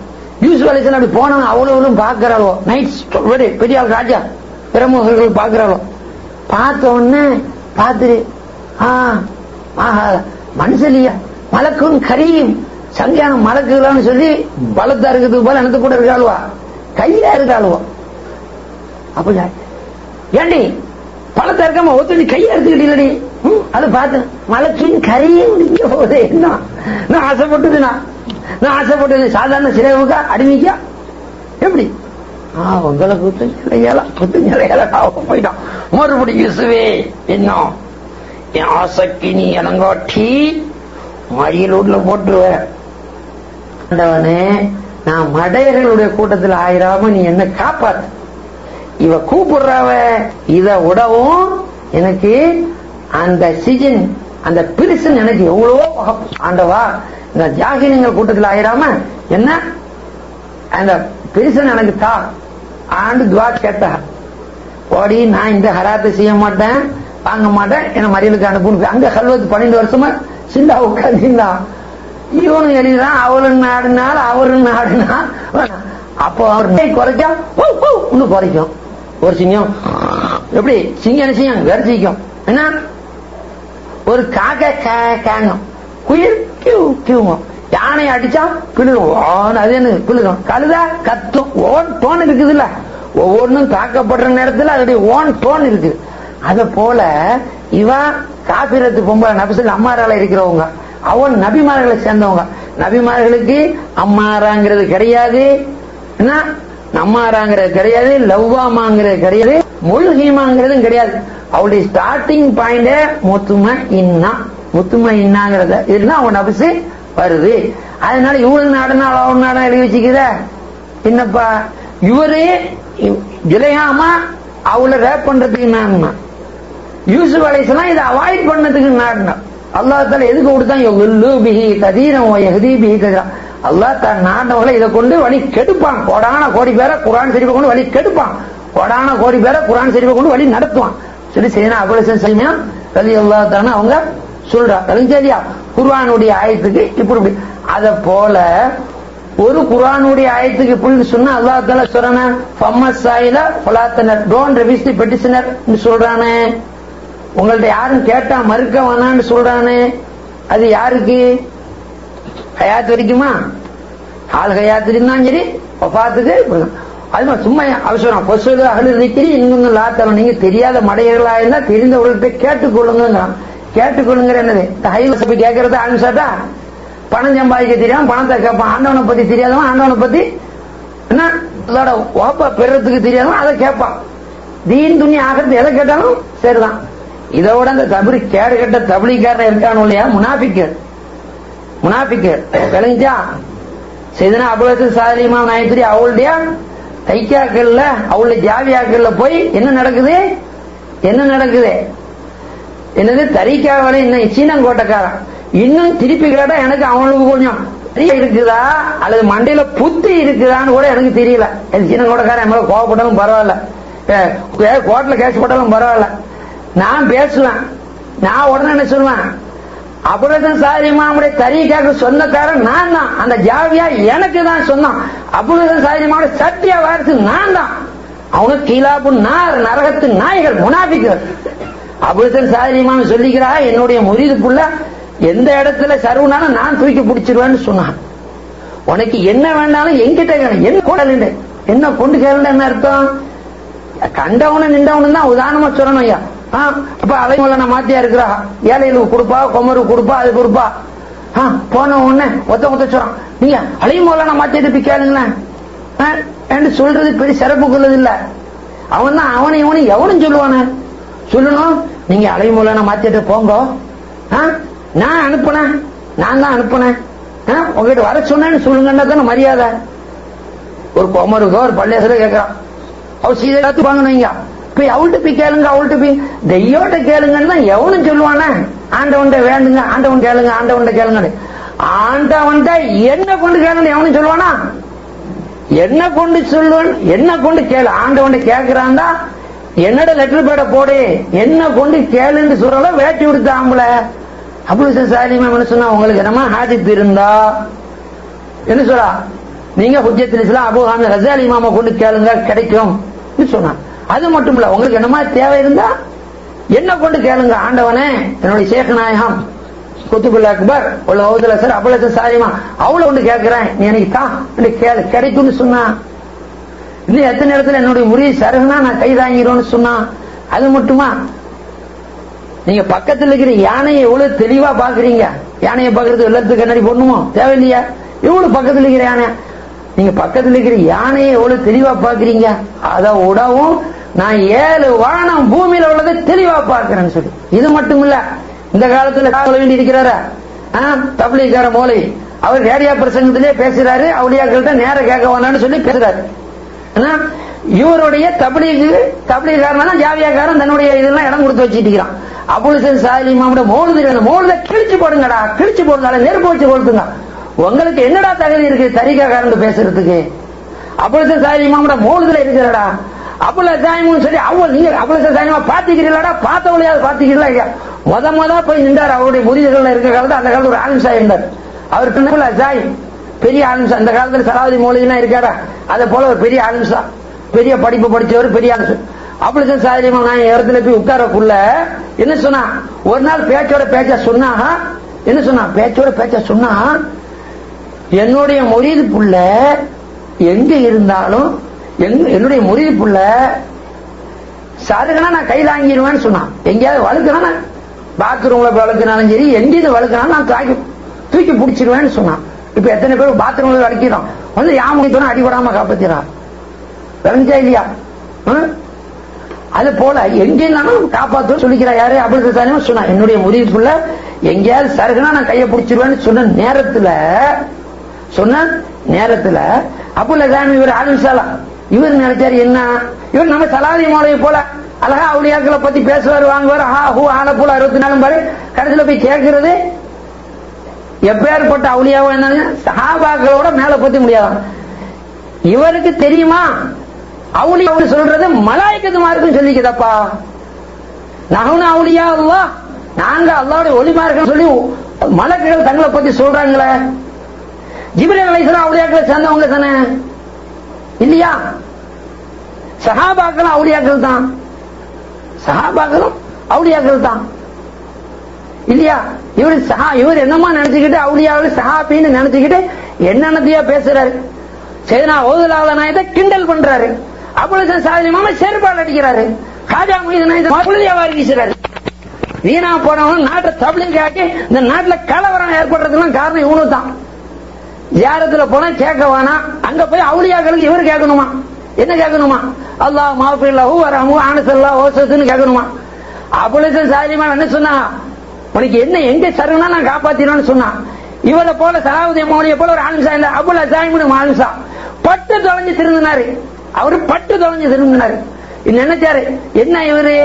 யூஸ் வேலைக்கு அப்படி போனவங்க அவ்வளவு பாக்குறாளோ நைட் பெரிய ஆள் ராஜா பிரமுகர்கள் பாக்குறாளோ பார்த்த உடனே பார்த்துரு ஆ ஆஹா மனுஷலியா மலக்கும் கரியும் சங்கியான மலக்குகளான்னு சொல்லி பலத்தா இருக்கிறதுக்கு போல எனக்கு கூட இருக்காளுவா கையில இருக்காளுவா அப்ப யா- ஏண்டி பழத்தை இருக்காம ஒத்துடி கையை எடுத்துக்கிட்டீங்களடி ம், அது பார்த்து மலக்கின் கரையும் இங்க போகுது என்ன நான் ஆசைப்பட்டது நான் நான் ஆசைப்பட்டது சாதாரண சிறைவுக்கா அடிமைக்கா எப்படி ஆ உங்களை குத்து நிலையால குத்து நிலையால நான் போயிட்டான் மறுபடி இயேசுவே என்ன என் ஆசைக்கு நீ இளங்காட்டி மயிலூர்ல போட்டுருவேன் ஆண்டவனே நான் மடையர்களுடைய கூட்டத்தில் ஆயிராம நீ என்ன காப்பாத்து இவ கூப்பிடுறவ இத விடவும் எனக்கு அந்த சிஜன் அந்த பிரிசன் எனக்கு எவ்வளவோ வகப்பு. ஆண்டவா இந்த ஜாகிரியங்கள் கூட்டத்தில் ஆயிராம என்ன அந்த பிரிசன் எனக்கு தா ஆண்டு துவா கேட்டா ஓடி நான் இந்த ஹராத்தை செய்ய மாட்டேன் வாங்க மாட்டேன் என்ன மறியலுக்கு அனுப்புன்னு அங்க கல்வத்து பன்னெண்டு வருஷமா சிந்தா உட்காந்துருந்தான் இவனு எழுதினான் அவளும் நாடினால் அவரும் நாடினால் அப்போ அவர் நோய் குறைச்சா ஊ, ஊ, இன்னும் குறைக்கும் ஒரு சிங்கம் எப்படி சிங்கம் என்ன செய்யும் கரிசிக்கும் என்ன ஒரு காக்கா கா- காங்கும் குயில் கியூ கியூங்கும் யானை அடிச்சா பிழுகும் ஓன்னு அது என்ன பிழுகும் கழுதா கத்தும் ஓன் டோன் இருக்குது இல்ல ஒவ்வொன்றும் தாக்கப்படுற நேரத்துல அதோடைய ஓன் டோன் இருக்கு அத போல இவன் காபிரத்து பொம்பளை நபிசல் அம்மாரால இருக்கிறவங்க அவன் நபிமார்களை சேர்ந்தவங்க நபிமார்களுக்கு அம்மாராங்கிறது கிடையாது என்ன நம்மாராங்கிறது கிடையாது லவ்வாமாங்கிறது கிடையாது முழுகீமாங்கிறதும் கிடையாது அவளுடைய ஸ்டார்டிங் பாயிண்ட் முத்தும இன்னா முத்தும இன்னாங்கிறத இதுனா அவன் நபிசு வருது அதனால இவனு நாடுனா அவன் நாடா எழுதி வச்சுக்கிற என்னப்பா இவரு ஜுலையாமா அவளை ரேப் பண்றதுக்கு நாடுனா யூசுப் அலைசலாம் இதை அவாய்ட் பண்ணதுக்கு நாடினான் அல்லாஹால எதுக்கு கொடுத்தான் எல்லு பிஹி கதீரம் எஹதி பிஹி கதீரம் அல்லாஹ் தான் நாட்டவங்களை இதை கொண்டு வழி கெடுப்பான் கோடான கோடி பேரை குரான் சரிவை கொண்டு வழி கெடுப்பான் கோடான கோடி பேரை குரான் சரிவை கொண்டு வழி நடத்துவான் சொல்லி செய்யணும் அபலசன் செய்யணும் ரலி அல்லாஹ் அவங்க சொல்றா தெரிஞ்சதியா குர்ஆனுடைய ஆயத்துக்கு இப்படி இப்படி அத போல ஒரு குர்ஆனுடைய ஆயத்துக்கு இப்படின்னு சொன்னா அல்லாஹ் தால சொல்றானே ஃபம்மஸ் சாயில ஃபலாத்தனர் டோன்ட் ரிவிஸ் தி பெட்டிஷனர் சொல்றானே உங்கள்ட்ட யாரும் கேட்டா மறுக்க வேணான்னு சொல்றானே அது யாருக்கு ஹயாத் வரைக்குமா ஆள் ஹயாத் இருந்தாலும் சரி ஒப்பாத்துக்கு இப்படிதான். அது மாதிரி சும்மா அவசரம் பொசுல அகலு நிக்கிறி இன்னொன்னு லாத்தரம் நீங்க தெரியாத மடையர்களா இருந்தா தெரிந்தவர்கள்ட்ட கேட்டுக்கொள்ளுங்கிறான் கேட்டுக்கொள்ளுங்கிற என்னது இந்த ஹைல போய் கேட்கறது ஆரம்பிச்சாட்டா பணம் சம்பாதிக்க தெரியாம பணத்தை கேட்பான் ஆண்டவனை பத்தி தெரியாதவன் ஆண்டவனை பத்தி என்ன அதோட ஓப்பா பெறத்துக்கு தெரியாதவன் அதை கேட்பான் தீன் துணி ஆகிறது எதை கேட்டாலும் சரிதான் இதோட அந்த தபிரி கேடு கட்ட தபிலிக்காரன் இருக்கானோ இல்லையா முனாபிக்கர் முனாபிக்கர் விளங்கிச்சா செய்தனா அபுலத்து சாலிமா நாயத்திரி அவளுடைய தைக்காக்கள்ல அவளுடைய ஜாவியாக்கள்ல போய் என்ன நடக்குது என்ன நடக்குது என்னது தரிக்காவல இன்னும் சீனங்கோட்டைக்காரன் இன்னும் திருப்பி கேட்டா எனக்கு அவனுக்கு கொஞ்சம் அறிவு இருக்குதா அல்லது மண்டையில புத்தி இருக்குதான்னு கூட எனக்கு தெரியல இது சீனங்கோட்டைக்காரன் மேல கோவப்பட்டாலும் பரவாயில்ல கோர்ட்ல கேஸ் போட்டாலும் பரவாயில்ல நான் பேசுவேன் நான் உடனே என்ன சொல்லுவேன் அபுரதன் சாரிமாவுடைய தரீக்காக்கு சொந்தக்காரன் நான் தான் அந்த ஜாவியா எனக்கு தான் சொன்னான் அபுரதன் சாரிமாவுடைய சத்திய வாரிசு நான் தான் அவனுக்கு கீழாப்பு நார் நரகத்து நாய்கள் முனாபிக்கள் அபுரதன் சாரிமான்னு சொல்லிக்கிறா என்னுடைய முறிதுக்குள்ள எந்த இடத்துல சருவுனாலும் நான் தூக்கி பிடிச்சிருவேன்னு சொன்னான் உனக்கு என்ன வேணாலும் என்கிட்ட கேளு. என்ன கொடலுண்டு என்ன கொண்டு கேளுன்னு என்ன அர்த்தம் கண்டவனு நின்றவனு தான் உதாரணமா சொல்லணும் ஐயா ஆ, அப்ப அதை நான் மாத்தியா இருக்கிறா ஏழைகளுக்கு கொடுப்பா கொமருக்கு கொடுப்பா அது கொடுப்பா ஆ, போன உடனே ஒத்த ஒத்த சொல்றான் நீங்க அலையும் போல நான் மாத்தி திருப்பி கேளுங்களேன் ஆ, என்று சொல்றது பெரிய சிறப்புக்குள்ளது இல்ல அவன் தான் அவனை இவனை எவனும் சொல்லுவானே சொல்லணும் நீங்க அலையும் போல நான் மாத்திட்டு போங்க ஆ, நான் அனுப்புனேன் நான் தான் அனுப்புனேன் ஆ, உங்ககிட்ட வர சொன்னேன்னு சொல்லுங்கன்னா தானே மரியாதை ஒரு கொமருக்கோ ஒரு பள்ளியாசல கேட்கறான் அவ சீதை வாங்கினீங்க போய் அவள்கிட்ட போய் கேளுங்க அவள்கிட்ட போய் தெய்யோட்ட கேளுங்கன்னு தான் எவனும் சொல்லுவானே ஆண்டவன்ட்ட வேண்டுங்க ஆண்டவன் கேளுங்க ஆண்டவன்ட்ட கேளுங்க ஆண்டவன்ட்ட என்ன கொண்டு கேளுங்க எவனும் சொல்லுவானா என்ன கொண்டு சொல்லுவன் என்ன கொண்டு கேளு ஆண்டவன்ட்ட கேட்கிறான்டா என்னோட லெட்டர் பேட போடு என்ன கொண்டு கேளுன்னு சொல்றல வேட்டி விடுத்த ஆம்பளை அபுல் சாலிமா என்ன சொன்னா உங்களுக்கு என்னமா ஹாஜித் இருந்தா என்ன சொல்றா நீங்க ஹுஜ்ஜத்துல் இஸ்லாம் அபு ஹாமி ரசாலி இமாம கொண்டு கேளுங்க கிடைக்கும் சொன்னான் அது மட்டும் இல்ல உங்களுக்கு என்ன மாதிரி தேவை இருந்தா என்ன கொண்டு கேளுங்க ஆண்டவனே என்னுடைய சேக நாயகம் குத்துபுல் அக்பர் உள்ள ஓதுல சார் அபுல சாரிமா அவ்வளவு ஒன்று கேட்கிறேன் நீ எனக்கு தான் கேளு கிடைக்கும்னு சொன்னா இன்னும் எத்தனை இடத்துல என்னுடைய முறியை சருகுனா நான் கைதாங்கிடும்னு சொன்னா அது மட்டுமா நீங்க பக்கத்துல இருக்கிற யானையை எவ்வளவு தெளிவா பாக்குறீங்க யானையை பாக்குறது வெள்ளத்துக்கு கண்ணாடி போடணுமோ தேவையில்லையா எவ்வளவு பக்கத்துல இருக்கிற யானை நீங்க பக்கத்துல இருக்கிற யானையை எவ்வளவு தெளிவா பாக்குறீங்க அத விடவும் நான் ஏழு வானம் பூமியில உள்ளதை தெளிவா பார்க்கிறேன்னு சொல்லி இது மட்டும் இல்ல இந்த காலத்துல சொல்ல வேண்டி இருக்கிறாரா தப்லீக்கார மோலை அவர் ரேடியா பிரசங்கத்திலே பேசுறாரு அவளியாக்கள்கிட்ட நேர கேட்க வேணாம்னு சொல்லி பேசுறாரு இவருடைய தபிலீகு தபிலீகாரன் ஜாவியாக்காரன் தன்னுடைய இதெல்லாம் இடம் கொடுத்து வச்சுட்டு இருக்கிறான் அபுல் சாலி மாமோட மோழுது மோழுத கிழிச்சு போடுங்கடா கிழிச்சு போடுங்க நெருப்பு வச்சு கொளுத்துங்க உங்களுக்கு என்னடா தகுதி இருக்கு தரிகாக்காரன் பேசுறதுக்கு அபுல் சாலி மாமோட மோழுதுல இருக்கிறடா அபுல சாயமும் சொல்லி அவள் நீங்க அபுல சாயமா பாத்துக்கிறீங்களாடா பார்த்தவளையாவது பாத்துக்கிறீங்களா ஐயா முத முத போய் நின்றார் அவருடைய முதிர்கள் இருக்கிற காலத்துல அந்த காலத்துல ஒரு ஆலிம்சா இருந்தார் அவர் பின்னப்புல சாய் பெரிய ஆலிம்சா அந்த காலத்துல சலாவதி மௌலினா இருக்காரா அதை போல ஒரு பெரிய ஆலிம்சா பெரிய படிப்பு படிச்சவர் பெரிய ஆலிம்சா அப்படி சாதிமா நான் இடத்துல போய் உட்காரக்குள்ள என்ன சொன்னா ஒரு நாள் பேச்சோட பேச்ச சொன்னா என்ன சொன்னா பேச்சோட பேச்ச சொன்னா என்னுடைய மொழிது புள்ள எங்க இருந்தாலும் என்னுடைய முறிவு புள்ள சருகனா நான் கையில் வாங்கிடுவேன்னு சொன்னான் எங்கேயாவது வழுக்கினா பாத்ரூம்ல வளர்க்கினாலும் சரி எங்கேயும் வளர்க்கினாலும் நான் தாக்கி தூக்கி பிடிச்சிருவேன்னு சொன்னான் இப்ப எத்தனை பேர் பாத்ரூம்ல வளர்க்கிறோம் வந்து யாமுகத்தோட அடிபடாம காப்பாத்திறான் விளஞ்சா இல்லையா அது போல எங்கேயும் காப்பாற்றும் சொல்லிக்கிறா யாரு அப்படி சொன்னா என்னுடைய முறிவு புள்ள எங்கேயாவது சருகுனா நான் கையை பிடிச்சிருவேன்னு சொன்ன நேரத்துல சொன்ன நேரத்துல அப்புல இவர் ஆரம்பிச்சாலாம் இவர் நினைச்சாரு என்ன இவர் நம்ம சலாதி மோளையை போல அழகா அவளியாக்களை பத்தி பேசுவார் வாங்குவார் ஹா ஹூ ஆன போல அறுபத்தி நாலு பாரு கடைசியில போய் கேட்கறது எப்பேற்பட்ட அவளியாவோ என்னங்க சஹாபாக்களோட மேல பத்தி முடியாது இவருக்கு தெரியுமா அவுளியா சொல்றது மலாய்க்கது மார்க்கும் சொல்லிக்குதப்பா நகனு அவுளியா அல்லா நாங்க அல்லாவுடைய ஒளிமார்கள் சொல்லி மலக்குகள் தங்களை பத்தி சொல்றாங்களே ஜிபிரல் அலைசலாம் அவுளியாக்களை சேர்ந்தவங்க தானே இல்லையா சஹாபாக்களும் அவுளியாக்கள் தான் சஹாபாக்களும் அவுளியாக்கள் தான் இல்லையா இவர் சஹா இவர் என்னமா நினைச்சுக்கிட்டு அவுளியாவில் சஹாபின்னு நினைச்சுக்கிட்டு என்னென்னத்தையா பேசுறாரு சேதனா ஓதுலாவல நாயத்தை கிண்டல் பண்றாரு அவ்வளவு சாதனமா செருப்பால் அடிக்கிறாரு காஜா மீது வீசுறாரு வீணா போனவன் நாட்டை தபிலிங் காட்டி இந்த நாட்டுல கலவரம் ஏற்படுறதுலாம் காரணம் இவனு தான் ஜியாரத்துல போனா கேட்க வேணாம் அங்க போய் அவுளியாக்களுக்கு இவர் கேட்கணுமா என்ன கேட்கணுமா அல்லாஹ் மாஃபில்லாஹு வரஹு ஆனசல்லா ஓசத்துன்னு கேட்கணுமா அபுலசன் சாலிமா என்ன சொன்னா உனக்கு என்ன எங்க சருனா நான் காப்பாத்தினு சொன்னான் இவரை போல சலாவுதீன் மௌலிய போல ஒரு ஆலிம்சா இல்ல அபுல் அசாயிமும் ஆலிம்சா பட்டு தொலைஞ்சு திருந்தினாரு அவரு பட்டு தொலைஞ்சு திருந்தினாரு நினைச்சாரு என்ன இவரு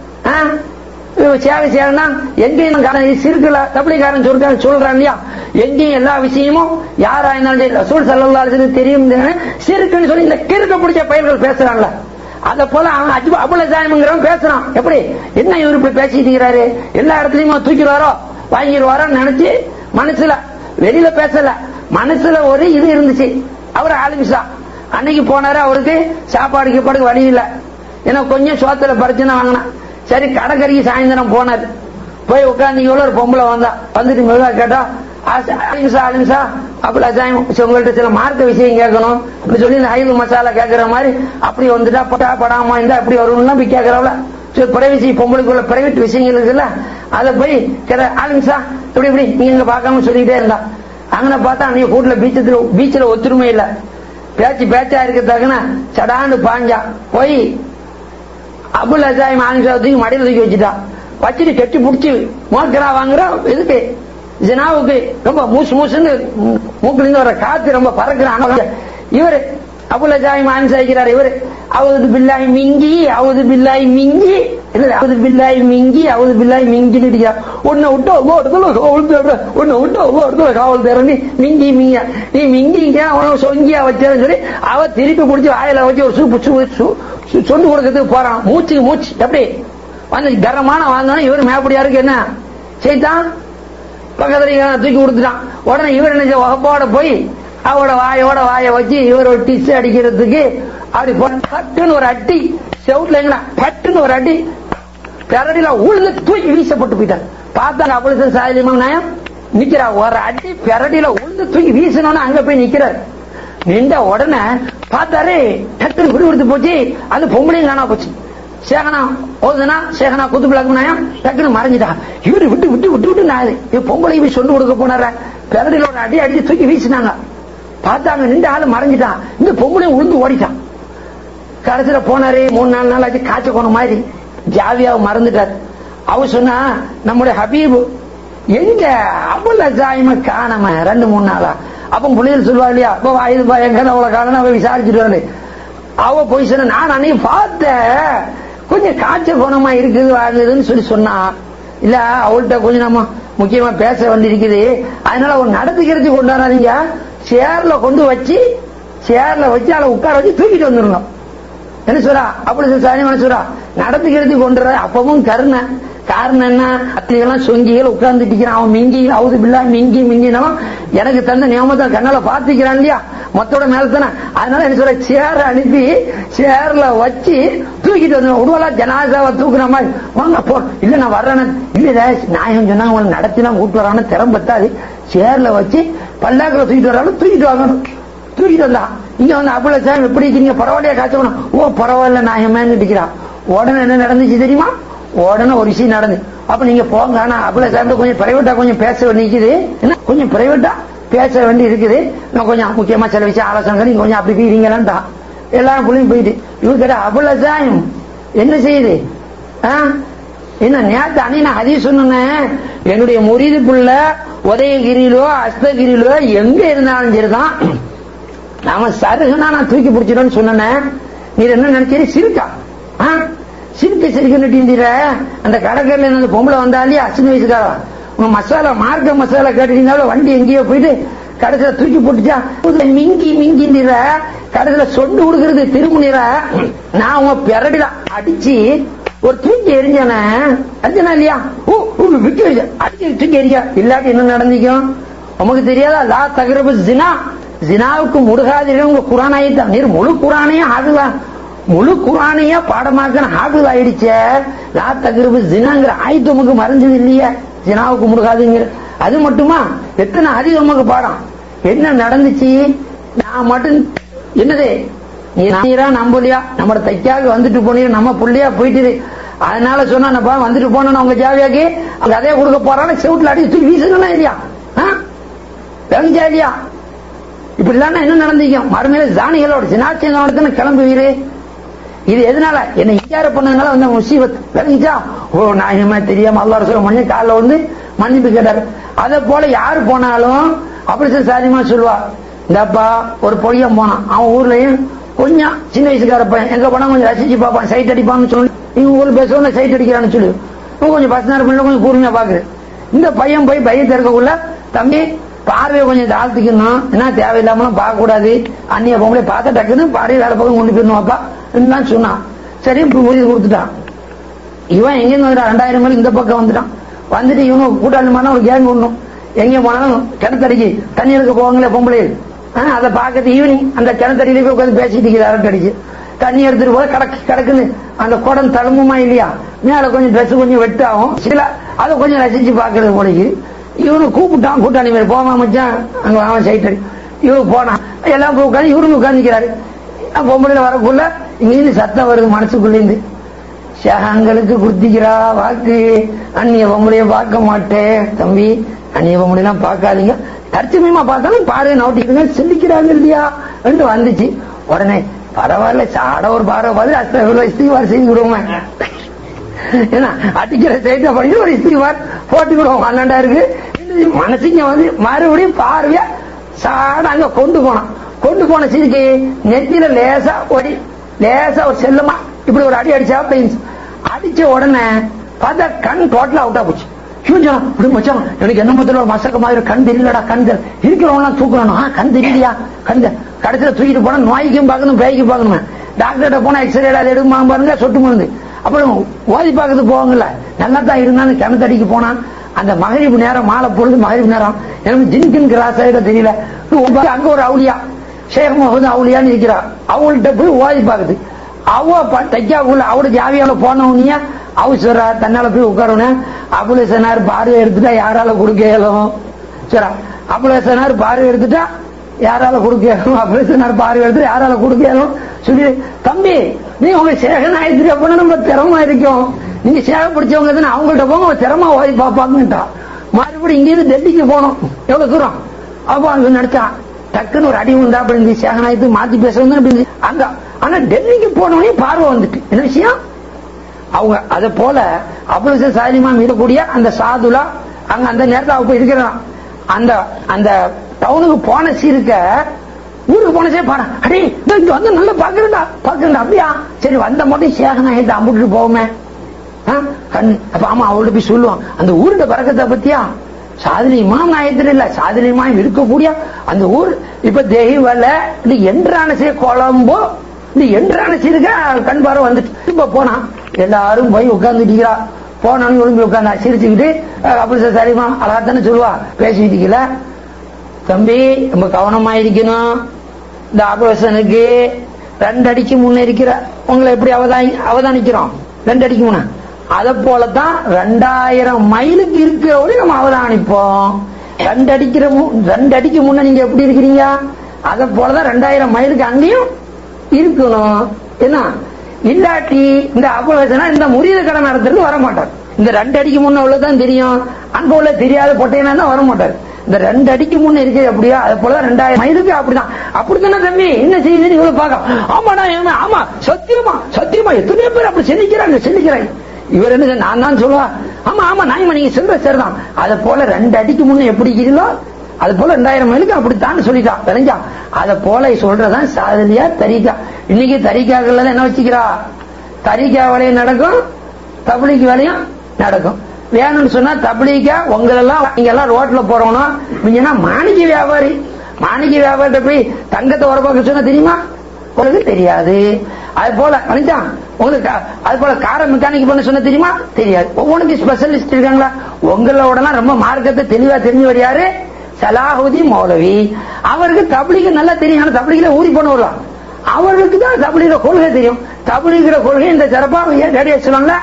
சேவை செய்யறா எங்கேயும் சிறுக்கல தப்பிலிக்காரன் சொல்றான் சொல்றான் இல்லையா எங்கேயும் எல்லா விஷயமும் யாரா இருந்தாலும் சரி ரசூல் சல்லா தெரியும் சிறுக்குன்னு சொல்லி இந்த கிறுக்க பிடிச்ச பயிர்கள் பேசுறாங்களா அத போல அவன் அஜ்பு அபுல சாயம்ங்கிறவன் பேசுறான் எப்படி என்ன இவர் இப்படி பேசிட்டு இருக்கிறாரு எல்லா இடத்துலயும் தூக்கிடுவாரோ வாங்கிடுவாரோன்னு நினைச்சு மனசுல வெளியில பேசல மனசுல ஒரு இது இருந்துச்சு அவர் ஆலிமிசா அன்னைக்கு போனாரு அவருக்கு சாப்பாடு கீப்பாடுக்கு வழி இல்ல ஏன்னா கொஞ்சம் சோத்துல பிரச்சனை வாங்கினா சரி கடற்கரைக்கு சாயந்தரம் போனார் போய் உட்காந்து இவ்வளவு ஒரு பொம்பளை வந்தா வந்துட்டு மெதுவா கேட்டா அலிம்சா அலிம்சா அப்படி அசாயம் உங்கள்ட்ட சில மார்க்க விஷயம் கேட்கணும் அப்படி சொல்லி இந்த ஐந்து மசாலா கேட்கற மாதிரி அப்படி வந்துட்டா பட்டா படாம இருந்தா அப்படி வரும்னா போய் கேட்கறவள சரி பிரைவசி பொம்பளைக்குள்ள பிரைவேட் விஷயங்கள் இருக்குல்ல அதை போய் கேட்ட ஆலிம்சா இப்படி இப்படி நீங்க இங்க பார்க்காம சொல்லிக்கிட்டே இருந்தா அங்கே பார்த்தா அன்னைக்கு கூட்டுல பீச்சத்துல பீச்சில் ஒத்துருமை இல்ல பேச்சு பேச்சா இருக்கத்தாக்குன்னா சடான்னு பாஞ்சா போய் அபுல் அசாயம் ஆலிம்சா தூக்கி மடியில் தூக்கி வச்சுட்டா வச்சுட்டு கெட்டி பிடிச்சி மோக்கரா வாங்குறோம் எதுக்கு ஜனாவுக்கு ரொம்ப மூசு மூசுன்னு மூக்குல இருந்து வர காத்து ரொம்ப பறக்குறான் இவரு அபுல ஜாய் மான்சாய்க்கிறார் இவரு அவது பில்லாய் மிங்கி அவது பில்லாய் மிங்கி இல்ல அவது பில்லாய் மிங்கி அவது பில்லாய் மிங்கின்னு அடிக்கிறார் உன்னை விட்டு ஒவ்வொரு இடத்துல காவல் தேடுற உன்னை விட்டு ஒவ்வொரு இடத்துல காவல் தேடுற நீ மிங்கி மிங்க நீ மிங்கிங்க அவன சொங்கியா வச்சேன்னு சொல்லி அவ திருப்பி குடிச்சு வாயில வச்சு ஒரு சூப்பு சொண்டு கொடுக்கறதுக்கு போறான் மூச்சுக்கு மூச்சு எப்படி வந்து கரமான வாங்கணும் இவர் மேப்படியாருக்கு என்ன செய்தான் பக்கத்துல தூக்கி கொடுத்துட்டான் உடனே இவர் என்ன வகுப்போட போய் அவரோட வாயோட வாய வச்சு இவர் ஒரு டிஸ் அடிக்கிறதுக்கு அப்படி போன பட்டுன்னு ஒரு அடி செவுட்ல எங்கடா பட்டுன்னு ஒரு அடி பெரடியில உழுந்து தூக்கி வீசப்பட்டு போயிட்டார் பார்த்தாங்க அப்படி சாயலிமா நாயம் நிக்கிறா ஒரு அடி பெரடியில உழுந்து தூக்கி வீசணும்னு அங்க போய் நிக்கிறார் நின்ற உடனே பார்த்தாரு டக்குனு விடு விடுத்து போச்சு அந்த பொம்பளையும் காணா போச்சு சேகனா ஓதுனா சேகனா குத்து பிளாக்குனாயம் டக்குனு மறைஞ்சிட்டா இவரு விட்டு விட்டு விட்டு விட்டு நான் இது பொம்பளை போய் சொல்லி கொடுக்க போனார பெரடியில ஒரு அடி அடிச்சு தூக்கி வீசினாங்க பார்த்தாங்க நின்ற ஆளு மறைஞ்சிட்டான் இந்த பொம்பளையும் உளுந்து ஓடிட்டான் கடைசியில போனாரு மூணு நாலு நாள் ஆச்சு காய்ச்ச போன மாதிரி ஜாவியாவை மறந்துட்டார் அவ சொன்னா நம்முடைய ஹபீபு எங்க அவ்வளவு ஜாயமா காணாம ரெண்டு மூணு நாளா அப்ப பிள்ளைகள் சொல்லுவா இல்லையா அப்ப இது எங்க அவ்வளவு காரணம் அவ விசாரிச்சுட்டு அவ போய் சொன்ன நான் அன்னைக்கு பார்த்தேன் கொஞ்சம் காய்ச்ச குணமா இருக்குது வாங்குதுன்னு சொல்லி சொன்னா இல்ல அவள்கிட்ட கொஞ்சம் நம்ம முக்கியமா பேச வேண்டியிருக்குது அதனால ஒரு நடத்துக்கிறது கொண்டாடாதீங்க சேர்ல கொண்டு வச்சு சேர்ல வச்சு அதை உட்கார வச்சு தூக்கிட்டு வந்துடணும் என்ன சொல்றா அப்படி சாணி சொல்றா நடத்துக்கிறது கொண்டுற அப்பவும் கருணை காரணம் என்ன அத்தனையெல்லாம் சொங்கிகள் உட்கார்ந்துட்டு அவன் மிங்கி அவுது பில்லா மிங்கி மிங்கினாலும் எனக்கு தந்த நியமத்தை கண்ணால பாத்துக்கிறான் இல்லையா மொத்தோட மேல தானே அதனால என்ன சொல்ற சேர அனுப்பி சேர்ல வச்சு தூக்கிட்டு வந்து உடுவலா ஜனாசாவை தூக்குற மாதிரி வாங்க போ இல்ல நான் வர்றேன்னு இல்ல நாயம் சொன்னா உங்களை நடத்தினா கூட்டு வரான்னு திறம் பத்தாது சேர்ல வச்சு பல்லாக்கில் தூக்கிட்டு வராலும் தூக்கிட்டு வாங்கணும் தூக்கிட்டு வந்தா இங்க வந்து அவ்வளவு சார் எப்படி இருக்கீங்க பரவாயில்லையா காய்ச்சணும் ஓ பரவாயில்ல நாயமேன்னு இருக்கிறான் உடனே என்ன நடந்துச்சு தெரியுமா உடனே ஒரு விஷயம் நடந்து அப்ப நீங்க போங்க ஆனா அவ்வளவு சார்ந்து கொஞ்சம் பிரைவேட்டா கொஞ்சம் பேச வேண்டியது என்ன கொஞ்சம் பிரைவேட்டா பேச வேண்டி இருக்குது நான் கொஞ்சம் முக்கியமா சில விஷயம் ஆலோசனை நீங்க கொஞ்சம் அப்படி போயிருங்களான்டா எல்லாரும் புள்ளையும் போயிட்டு இவங்க கேட்ட அவ்வளவு சாயம் என்ன செய்யுது என்ன நேத்து அணி நான் ஹதீஸ் சொன்னேன் என்னுடைய முறிது புள்ள உதயகிரியிலோ அஸ்தகிரியிலோ எங்க இருந்தாலும் சரிதான் நாம சருகுனா நான் தூக்கி பிடிச்சிடும்னு சொன்னேன் நீ என்ன நினைச்சீங்க சிரிக்கா சிரிக்க சிரிக்க நட்டிருந்தீர அந்த கடற்கரையில அந்த பொம்பளை வந்தா இல்லையா சின்ன வயசுக்காரா உங்க மசாலா மார்க்க மசாலா கேட்டீங்கன்னாலும் வண்டி எங்கேயோ போயிட்டு கடைசியில தூக்கி போட்டுச்சா மிங்கி மிங்கின்ற கடைசியில சொண்டு கொடுக்கறது திருமுனிற நான் உங்க பிறடில அடிச்சு ஒரு தூக்கி எரிஞ்சானே அடிச்சனா இல்லையா ஓ விட்டு வச்ச அடிச்சு தூக்கி எரிஞ்சா இல்லாட்டி என்ன நடந்திக்கும் உமக்கு தெரியாதா லா தகரபு ஜினா ஜினாவுக்கு முருகாதிரிகள் உங்க குரானாயித்தான் நீர் முழு குரானையும் ஆகுதான் முழு குரானையா பாடமாக்கின ஆகுது ஆயிடுச்ச லா தகரபு ஜினாங்கிற ஆயுத்து உமக்கு மறைஞ்சது இல்லையா ஜினாவுக்கு முருகாதுங்கிற அது மட்டுமா எத்தனை அதிகம் உமக்கு பாடம் என்ன நடந்துச்சு நான் மட்டும் என்னது நீரா நம்பலையா நம்ம தைக்காக வந்துட்டு போனீங்க நம்ம புள்ளையா போயிட்டு அதனால சொன்னா வந்துட்டு போனோம் உங்க ஜாவியாக்கு அந்த அதே கொடுக்க போறான்னு செவுட்ல அடி தூக்கி வீசுனா இல்லையா தெரிஞ்சா இல்லையா இப்படி இல்லன்னா என்ன நடந்திக்கும் மறுமையில ஜானிகளோட சினாட்சியங்களோட கிளம்புவீரு இது எதனால என்ன இஞ்சார பண்ணதுனால வந்து முசீபத் விளங்கிச்சா ஓ நாயமா தெரியாம அல்லா சொல்ல மண்ணு காலில் வந்து மன்னிப்பு கேட்டார் அதை போல யாரு போனாலும் அப்படி சாதியமா சொல்லுவா இந்தப்பா ஒரு பொழியம் போனான் அவன் ஊர்லயும் கொஞ்சம் சின்ன வயசுக்கார பையன் எங்க போனா கொஞ்சம் ரசிச்சு பார்ப்பான் சைட் அடிப்பான்னு சொல்லி இவங்க ஊர் பேசுவோம் சைட் அடிக்கிறான்னு சொல்லி கொஞ்சம் பஸ் நேரம் பண்ணல கொஞ்சம் கூர்மையா பாக்குறது இந்த பையன் போய் பையன் இருக்கக்குள்ள தம்பி பார்வையை கொஞ்சம் தாழ்த்திக்கணும் என்ன தேவையில்லாமலும் பார்க்க கூடாது அந்நிய பொம்பளை பார்த்த டக்குன்னு பாடி வேலை பக்கம் கொண்டு போயிடணும்ப்பா தான் சொன்னான் சரி ஊதி கொடுத்துட்டான் இவன் எங்கேருந்து வந்துட்டான் ரெண்டாயிரம் மணி இந்த பக்கம் வந்துட்டான் வந்துட்டு இவங்க கூட்டாளி மாதிரி ஒரு கேங் ஒண்ணும் எங்க போனாலும் கிணத்தடிக்கு தண்ணி எடுக்க போவாங்களே பொம்பளை அதை பார்க்கறது ஈவினிங் அந்த கிணத்தடியில போய் உட்காந்து பேசிட்டு இருக்கிற அரட்டை அடிச்சு தண்ணி எடுத்துட்டு போல கடக்கு கிடக்குன்னு அந்த குடம் தழும்புமா இல்லையா மேல கொஞ்சம் ட்ரெஸ் கொஞ்சம் வெட்டு ஆகும் சில அதை கொஞ்சம் ரசிச்சு பாக்குறது போலக்கு இவனு கூப்பிட்டான் கூட்டாளி மாதிரி போமா மச்சான் அங்க அவன் சைட் அடி இவரு போனான் எல்லாம் போய் உட்காந்து இவரும் உட்காந்துக்கிறாரு பொம்பளையில வரக்குள்ள இங்கிருந்து சத்தம் வருது மனசுக்குள்ளேருந்து ஷஹங்களுக்கு குத்திக்கிறா வாக்கு அந்நிய பொம்பளைய பார்க்க மாட்டேன் தம்பி அந்நிய பொம்பளைலாம் பார்க்காதீங்க தற்சமயமா பார்த்தாலும் பாரு நோட்டிக்குங்க சிந்திக்கிறாங்க இல்லையா என்று வந்துச்சு உடனே பரவாயில்ல சாட ஒரு பார்வை பார்த்து அஸ்தவர் இஸ்திவார் செய்து விடுவோம் ஏன்னா அடிக்கிற சைட்ல பண்ணி ஒரு இஸ்திவார் போட்டு விடுவோம் அண்ணாண்டா இருக்கு மனசுங்க வந்து மறுபடியும் பார்வையா சாட அங்க கொண்டு போனான் கொண்டு போன சிரிக்கு நெத்தியில லேசா ஒடி லேசா ஒரு செல்லமா இப்படி ஒரு அடி அடிச்சா பெயின்ஸ் அடிச்ச உடனே பார்த்தா கண் டோட்டலா அவுட்டா போச்சு இப்படி மச்சான் எனக்கு என்ன முதல்ல ஒரு மசக்க மாதிரி கண் தெரியலடா கண் தெரியல இருக்கிறவங்க தூக்குறானு கண் தெரியலையா கண் கடைசியில தூக்கிட்டு போனா நோய்க்கும் பார்க்கணும் பேய்க்கு பார்க்கணும் டாக்டர்கிட்ட போனா எக்ஸ்ரே அது எடுக்குமா பாருங்க சொட்டு மருந்து அப்புறம் ஓதி பார்க்கறது போவாங்கல்ல நல்லா தான் இருந்தாலும் கிணத்தடிக்கு போனான் அந்த மகரிப்பு நேரம் மாலை பொழுது மகரிப்பு நேரம் எனக்கு ஜின்கின் கிராஸ் ஆகிட தெரியல உங்க- அங்க ஒரு அவுளியா ஷேக் முகமது அவுளியான்னு இருக்கிறா அவங்கள்ட்ட போய் ஓதி பாக்குது அவ ப- தைக்காக்குள்ள அவட ஜாவியால போனவனியா அவ சொல்றா தன்னால போய் உட்காரணும் அபுலேசனார் பார்வை எடுத்துட்டா யாரால கொடுக்க இயலும் சரா அபுலேசனார் பார்வை எடுத்துட்டா யாரால கொடுக்க இயலும் அபுலேசனார் பார்வை எடுத்து யாரால கொடுக்க இயலும் சொல்லி தம்பி நீ உங்க சேகன் ஆயிடுச்சு அப்படின்னா நம்ம திறமா இருக்கும் நீங்க சேவை பிடிச்சவங்க தானே அவங்கள்ட்ட போங்க அவங்க திறமா ஓதி பாப்பாங்கட்டா மறுபடியும் இங்கிருந்து டெல்லிக்கு போனோம் எவ்வளவு தூரம் அப்ப அங்க நடத்தான் டக்குன்னு ஒரு அடி உண்டா அப்படின்னு சேகனாயத்து மாத்தி பேசணும் அப்படின்னு அங்க ஆனா டெல்லிக்கு போனோடனே பார்வை வந்துட்டு என்ன விஷயம் அவங்க அத போல அபுல் சாலிமா மீறக்கூடிய அந்த சாதுலா அங்க அந்த நேரத்துல அவ போய் இருக்கிறான் அந்த அந்த டவுனுக்கு போன சீருக்க ஊருக்கு போனசே பாரு அடே இதோ இங்க வந்து நல்லா பாக்குறா பாக்குறா அப்படியா சரி வந்த மட்டும் சேகனாயத்தை அம்புட்டு போவோமே ஆ? கண் அப்ப ஆமா அவள்கிட்ட போய் சொல்லுவான் அந்த ஊருட பறக்கத்தை பத்தியா சாதனியமா நாயத்தில் இல்ல சாதனியமா இருக்கக்கூடிய அந்த ஊர் இப்ப தெய்வல இது என்றானசே குழம்போ இது என்றானசி இருக்க கண் பார்வை வந்துட்டு இப்ப போனா எல்லாரும் போய் உட்கார்ந்துட்டீங்களா போனாலும் ஒழுங்கு உட்கார்ந்தா சிரிச்சுக்கிட்டு அஹ், அப்படி சார் சரிமா அழகாத்தானே சொல்லுவா பேசிட்டு இருக்கல தம்பி ரொம்ப கவனமா இருக்கணும் இந்த ஆபரேஷனுக்கு ரெண்டு அடிக்கு முன்ன இருக்கிற உங்களை எப்படி அவதானி அவதானிக்கிறோம் ரெண்டு அடிக்கு முன்ன அத போலதான் ரெண்டாயிரம் மைலுக்கு இருக்கிறவரை நம்ம அவதானிப்போம் ரெண்டு அடிக்கிற மு- ரெண்டு அடிக்கு முன்ன நீங்க எப்படி இருக்கிறீங்க அத போலதான் ரெண்டாயிரம் மைலுக்கு அங்கேயும் இருக்கணும் என்ன இல்லாட்டி இந்த அபவேசனா இந்த முறியத கடை நடத்துறது வர மாட்டார் இந்த ரெண்டு அடிக்கு முன்ன உள்ளதான் தெரியும் அங்க உள்ள தெரியாத பொட்டையனா தான் வர மாட்டார் இந்த ரெண்டு அடிக்கு முன்ன இருக்கு அப்படியா அது போல ரெண்டாயிரம் மைலுக்கு அப்படிதான் அப்படித்தானே தம்பி என்ன செய்யுது இவ்வளவு பார்க்க ஆமாடா ஏமா ஆமா சத்தியமா சத்தியமா எத்தனையோ பேர் அப்படி செஞ்சிக்கிறாங்க செஞ்சிக்கிறாங்க இவர் என்ன நான் தான் சொல்லுவா ஆமா ஆமா நாயமா நீங்க சொல்ற சரிதான் அது போல ரெண்டு அடிக்கு முன்ன எப்படி இருக்கிறீங்களோ அது போல ரெண்டாயிரம் மைலுக்கு அப்படித்தான் சொல்லிட்டான் தெரிஞ்சா அத போல சொல்றதான் சாதனையா தரிக்கா இன்னைக்கு தரிக்காக்கள்ல தான் என்ன வச்சுக்கிறா தரிக்கா வேலையும் நடக்கும் தபிலிக்கு வேலையும் நடக்கும் வேணும்னு சொன்னா தபிலிக்கா உங்களெல்லாம் நீங்க எல்லாம் ரோட்ல போறோம்னா நீங்கன்னா மாணிக்க வியாபாரி மாணிக்க வியாபாரிட்ட போய் தங்கத்தை உரப்பாக்க சொன்னா தெரியுமா உங்களுக்கு தெரியாது அது போல மனிதான் உங்களுக்கு அது போல கார மெக்கானிக் பண்ண சொன்ன தெரியுமா தெரியாது ஒவ்வொன்றுக்கு ஸ்பெஷலிஸ்ட் இருக்காங்களா உங்களோடலாம் ரொம்ப மார்க்கத்தை தெளிவா தெரிஞ்சவர் யாரு சலாஹுதி மௌலவி அவருக்கு தபிலிக்கு நல்லா தெரியும் ஆனா தபிலிகில ஊறி பண்ண வரலாம் அவருக்கு தான் தபிலிகிற கொள்கை தெரியும் தபிலிகிற கொள்கை இந்த சிறப்பா ரேடியோ சொல்லல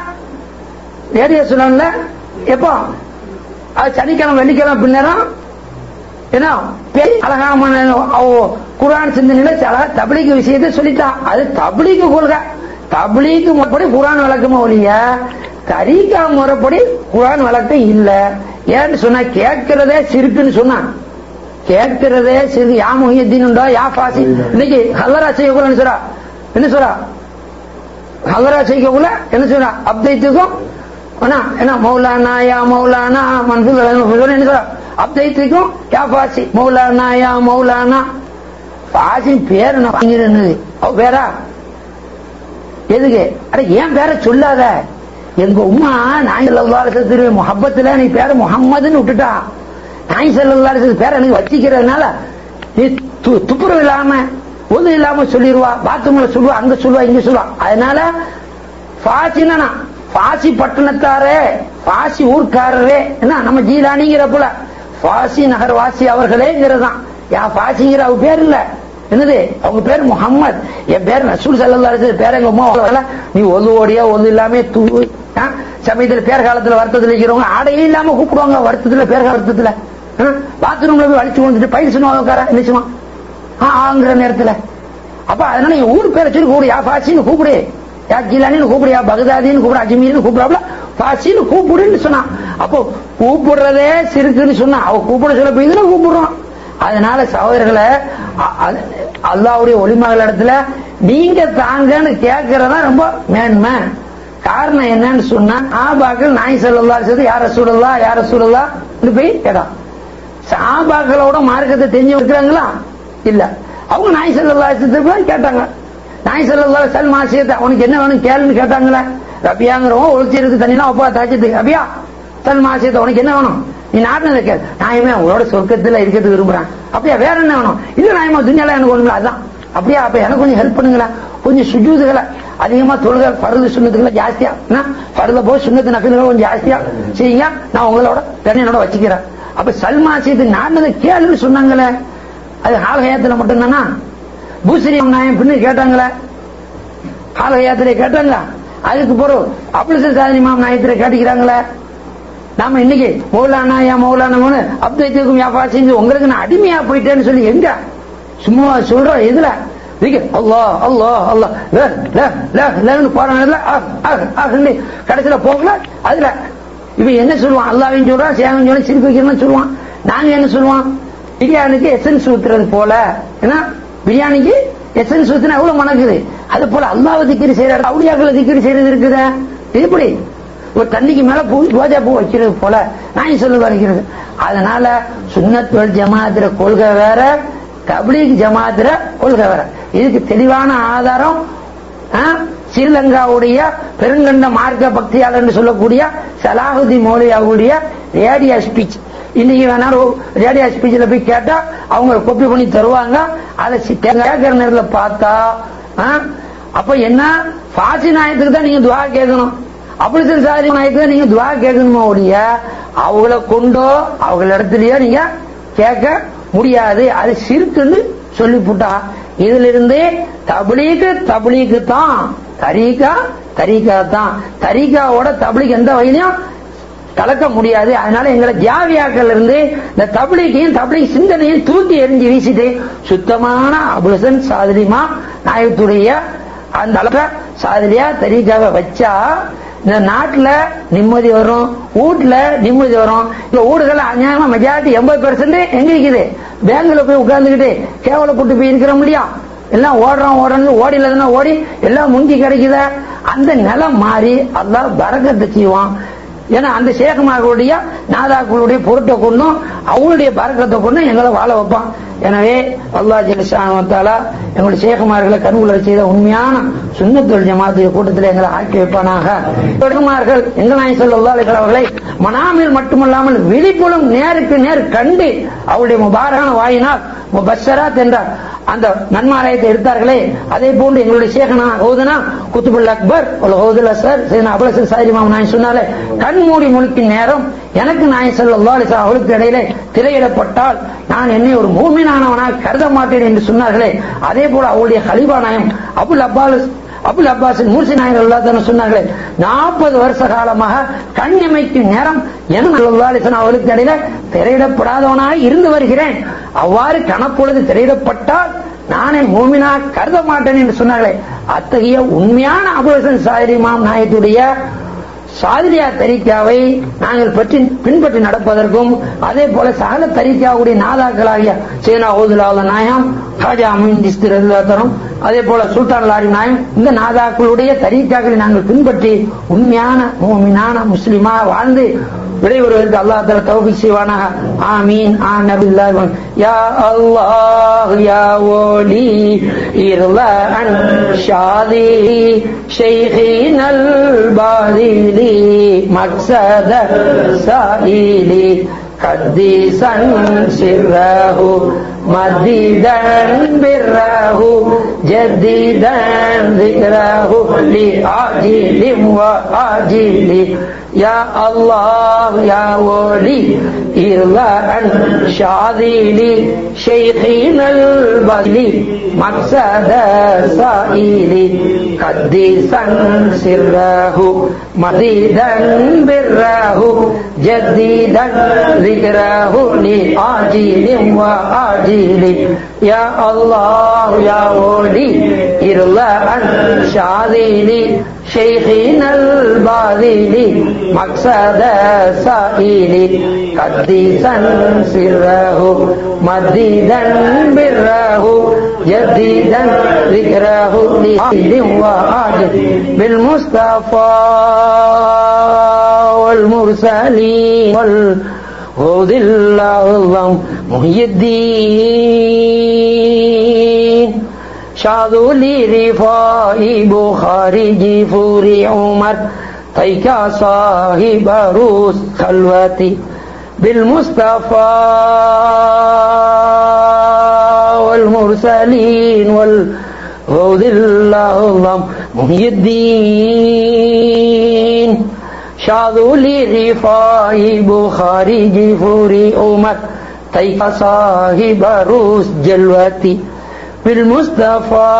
ரேடியோ சொல்லல எப்போ அது சனிக்கிழமை வெள்ளிக்கிழமை பின்னரம் என்ன பெரிய அழகாம குரான் சிந்தனையில சில தபிலிக்கு விஷயத்தை சொல்லிட்டான் அது தபிலிக்கு கொள்கை தபிலிக்கு முறைப்படி குரான் விளக்கமா ஒழிய தரீக்கா முறைப்படி குரான் விளக்கம் இல்ல ஏன்னு சொன்னா கேட்கிறதே சிறுக்குன்னு சொன்னான் கேட்கிறதே சிறு யா முஹியத்தின் உண்டோ யா பாசி இன்னைக்கு ஹல்லரா செய்யக்குள்ள சொல்றா என்ன சொல்றா ஹல்லரா செய்யக்குள்ள என்ன சொல்றா அப்தைத்துக்கும் என்ன என்ன மௌலானா யா மௌலானா மன்சூர் என்ன சொல்றா அப்தைத்துக்கும் யா பாசி மௌலானா யா மௌலானா பாசின் பேர் என்ன வாங்கிறது அவ பேரா எதுக்கு அட ஏன் பேரை சொல்லாத எங்க உமா நாய் செல்லு முகப்பத்துல நீ பேர முகம்மதுன்னு விட்டுட்டா நாய் செல்லு பேரை எனக்கு வச்சிக்கிறதுனால நீ து- துப்புரவு இல்லாம ஒது இல்லாம சொல்லிடுவா பாத்ரூம்ல சொல்லுவா அங்க சொல்லுவா இங்க சொல்லுவா அதனால பாசினா பாசி பட்டணத்தாரே பாசி ஊர்க்காரரே என்ன நம்ம ஜீலானிங்கிறப்பல பாசி நகர்வாசி அவர்களேங்கிறதான் யா பாசிங்கிற அவ பேர் இல்ல என்னது அவங்க பேர் முகம்மது என் பேர் ரசூல் சல்லா பேர் எங்க அம்மா வரல. நீ ஒது ஓடியா ஒது இல்லாம தூ ஆ? சமயத்துல பேர் காலத்துல வருத்தத்துல இருக்கிறவங்க ஆடையே இல்லாம கூப்பிடுவாங்க வருத்தத்துல பேர் வருத்தத்துல பாத்ரூம்ல போய் வலிச்சு வந்துட்டு பயிர் சொன்ன உட்கார நிச்சயமா ஆங்கிற நேரத்துல அப்ப அதனால என் ஊர் பேரை சொல்லி கூப்பிடு யா பாசின்னு கூப்பிடு யா ஜிலானின்னு கூப்பிடு யா பகதாதின்னு கூப்பிடு அஜ்மீர்னு கூப்பிடாப்ல பாசின்னு கூப்பிடுன்னு சொன்னான் அப்போ கூப்பிடுறதே சிறுக்குன்னு சொன்னா அவ கூப்பிட சொல்ல போய் இதுல கூப்பிடுறோம் அதனால சகோதரர்களை அ- அ- அல்லாவுடைய ஒளிமகள் இடத்துல நீங்க தாங்கன்னு கேட்கறதா ரொம்ப மேன்மை காரணம் என்னன்னு சொன்னா ஆபாக்கள் நாய் செல்லல்லா சொல்லி யார சூழல்லா யார சூழல்லா போய் கேட்டான் சாபாக்களோட மார்க்கத்தை தெரிஞ்சு இருக்கிறாங்களா இல்ல அவங்க நாய் செல்லல்லா போய் கேட்டாங்க நாய் செல்லல்லா செல் மாசியத்தை உனக்கு என்ன வேணும் கேளுன்னு கேட்டாங்களே ரபியாங்கிறவன் ஒழிச்சிருக்கு தண்ணினா அப்பா தாச்சதுக்கு ரபியா செல் மாசியத்தை உனக்கு என்ன வேணும் நீ நாட்டினதை கேள் நாயமே உங்களோட சொர்க்கத்துல இருக்கிறது விரும்புறேன் அப்படியா வேற என்ன வேணும் இல்ல நாயமா துணியால எனக்கு ஒண்ணுமில்ல அதான் அப்படியா அப்ப எனக்கு கொஞ்சம் ஹெல்ப் பண்ணுங்களா கொஞ்சம் சுஜூதுகளை அதிகமா தொழுக பருது சுண்ணத்துக்குள்ள ஜாஸ்தியா பருத போய் சுண்ணத்து நக்கல்களை கொஞ்சம் ஜாஸ்தியா செய்யுங்க நான் உங்களோட என்னோட வச்சுக்கிறேன் அப்ப சல்மா செய்து நான் கேளுன்னு சொன்னாங்களே அது ஹாலகயத்துல மட்டும்தானா பூசரி நாயம் பின்னு கேட்டாங்களே ஹாலகயத்திலே கேட்டாங்களா அதுக்கு பிறகு அப்துல் சாதனி மாம் நாயத்திலே கேட்டுக்கிறாங்களே நாம இன்னைக்கு மௌலானா யா மௌலானா அப்துல்க்கும் வியாபார செஞ்சு உங்களுக்கு நான் அடிமையா போயிட்டேன்னு சொல்லி எங்க சும்மா சொல்றோம் எதுல அல்லா அல்லா அல்லா போறாங்க கடைசியில போகல அதுல இவன் என்ன சொல்லுவான் அல்லாவையும் சொல்றான் சேவன் சொல்ல சிரிப்பு வைக்கணும்னு சொல்லுவான் நாங்க என்ன சொல்லுவான் பிரியாணிக்கு எசன்ஸ் ஊத்துறது போல ஏன்னா பிரியாணிக்கு எசன்ஸ் ஊத்துனா எவ்வளவு மணக்குது அது போல அல்லாவை திக்கிரி செய்யறாரு அவுளியாக்களை திக்கிரி செய்யறது இருக்குதா எப்படி ஒரு தண்ணிக்கு மேல பூ ரோஜா பூ வைக்கிறது போல நான் சொல்ல வரைக்கிறது அதனால சுண்ணத்துவல் ஜமாத்திர கொள்கை வேற தப்லீக் ஜமாத்திர கொள்கை வேற இதுக்கு தெளிவான ஆதாரம் ஸ்ரீலங்காவுடைய பெருங்கண்ட மார்க்க பக்தியாளர் என்று சொல்லக்கூடிய சலாஹுதி மௌலியாவுடைய ரேடியோ ஸ்பீச் இன்னைக்கு வேணாலும் ரேடியோ ஸ்பீச்ல போய் கேட்டா அவங்க கொப்பி பண்ணி தருவாங்க அதை கேட்கிற நேரத்தில் பார்த்தா அப்ப என்ன பாசி நாயத்துக்கு தான் நீங்க துவா கேட்கணும் அப்படி சில சாதி நாயத்துக்கு நீங்க துவா கேட்கணுமோ ஒழிய அவங்கள கொண்டோ அவங்கள இடத்துலயோ நீங்க கேட்க முடியாது அது சிறுக்குன்னு சொல்லி புட்டா இதுல இருந்து தபிலீக்கு தபிலீக்கு தான் தரீகா தரீகா தான் தரீகாவோட தபிலீக் எந்த வகையிலையும் கலக்க முடியாது அதனால எங்களை ஜாவியாக்கள் இருந்து இந்த தபிலிக்கையும் தபிலிக் சிந்தனையும் தூக்கி எரிஞ்சு வீசிட்டு சுத்தமான அபுலசன் சாதிரிமா நாயத்துடைய அந்த அளவுக்கு சாதிரியா தரீக்காவை வச்சா இந்த நாட்டுல நிம்மதி வரும் வீட்டுல நிம்மதி வரும் இந்த வீடுகள் அநியாயமா மெஜாரிட்டி எண்பது பெர்சன்ட் எங்க இருக்குது பேங்க்ல போய் உட்கார்ந்துக்கிட்டு கேவலப்பட்டு போய் இருக்கிற முடியும் எல்லாம் ஓடுறோம் ஓடுறோம் ஓடில ஓடி எல்லாம் முங்கி கிடைக்குத அந்த நிலம் மாறி அல்லாஹ் பரக்கத்தை செய்வான் ஏன்னா அந்த சேகமார்களுடைய நாதாக்களுடைய பொருட்டை கொண்டும் அவங்களுடைய பறக்கத்தை கொண்டும் எங்களை வாழ வைப்பான் எனவே அல்லா ஜெலிசானத்தாலா எங்களுடைய சேகமார்களை கண்குள்ள செய்த உண்மையான சுண்ணத்தொழில் ஜமாத்து கூட்டத்தில் எங்களை ஆக்கி வைப்பானாக பெருமார்கள் எங்க நாய் சொல்ல அவர்களை மனாமில் மட்டுமல்லாமல் விழிப்புலம் நேருக்கு நேர் கண்டு அவருடைய முபாரகான வாயினால் பஸ்ஸராத் என்றார் அந்த நன்மாலயத்தை எடுத்தார்களே அதே போன்று எங்களுடைய சேகனா ஹவுதுனா குத்துபுல் அக்பர் ஹவுதுல் அசர் அபலசர் சாயிமாம் நாய் சொன்னாலே கண்மூடி முழுக்கின் நேரம் எனக்கு நாய் சொல்லா அவளுக்கு இடையிலே திரையிடப்பட்டால் நான் என்னை ஒரு மூமினானவனாக கருத மாட்டேன் என்று சொன்னார்களே அதே போல அவளுடைய ஹலிபா நாயம் அபுல் அப்பால் அபுல் அப்பாஸ் மூர்சி நாயர் அல்லா சொன்னார்களே நாற்பது வருஷ காலமாக கண் இமைக்கும் நேரம் என்ன அவருக்கு இடையில திரையிடப்படாதவனாக இருந்து வருகிறேன் அவ்வாறு கணப்பொழுது திரையிடப்பட்டால் நானே மூமினா கருத மாட்டேன் என்று சொன்னார்களே அத்தகைய உண்மையான அபுலசன் சாயிரிமாம் நாயத்துடைய சாதிரியா தரிக்காவை நாங்கள் பற்றி பின்பற்றி நடப்பதற்கும் அதே போல சகல தரிக்காவுடைய நாதாக்களாகிய சேனா ஓதுலாவுல நாயம் காஜா அமீன் திஸ்திர் தரும் அதே போல சுல்தான் லாரி நாயம் இந்த நாதாக்களுடைய தரிக்காக்களை நாங்கள் பின்பற்றி உண்மையான மூமினான முஸ்லிமா வாழ்ந்து விடைபெறுவதற்கு அல்லா தலா தௌஃபி செய்வானாக ஆமீன் ஆ நபில்லாஹ் யா அல்லாஹ் யா ஓலி இர்லா அன் ஷாதி ஷைഖினல் பாதிலி மக்சத சாயிலி قديسا سره مديدا بره جديدا ذكره لعاجل وآجل يا الله يا ولي إرضى عن شاذلي شيخنا البذلي مقصد سائل قديسا سره مديدا بره جديدا ذكره لآجل وآجل يا الله يا ولي إرضى عن شاذلي شيخنا الباذل مقصد سائل قديسا سره مديدا بره جديدا ذكره لعيد وعاجل بالمصطفى والمرسلين والهود الأعظم محي الدين شاذولي رفاعي بخاري جفوري عمر طيكا صاحب روس خلوتي بالمصطفى والمرسلين والهود الأعظم محي الدين شاذلي رفاعي بخاري جفوري أمر طيف صاحب روس جلوتي بالمصطفى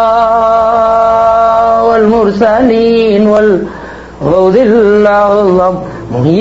والمرسلين والغوذ الأعظم محي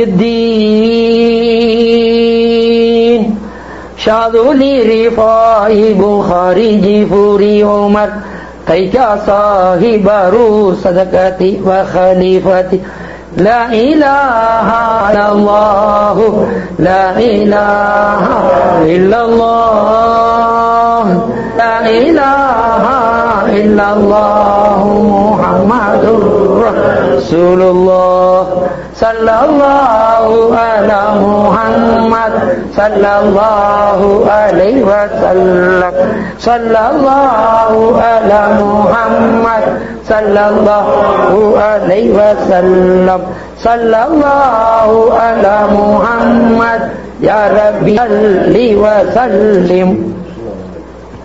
الدين شاذلي رفاعي بخاري جفوري عمر كيك صاحب روس صدقتي وخليفتي لا إله إلا الله لا إله إلا الله لا إله إلا الله محمد رسول الله صلى الله على محمد صلى الله عليه وسلم صلى الله على محمد صلى الله عليه وسلم صلى الله على محمد يا ربي صل وسلم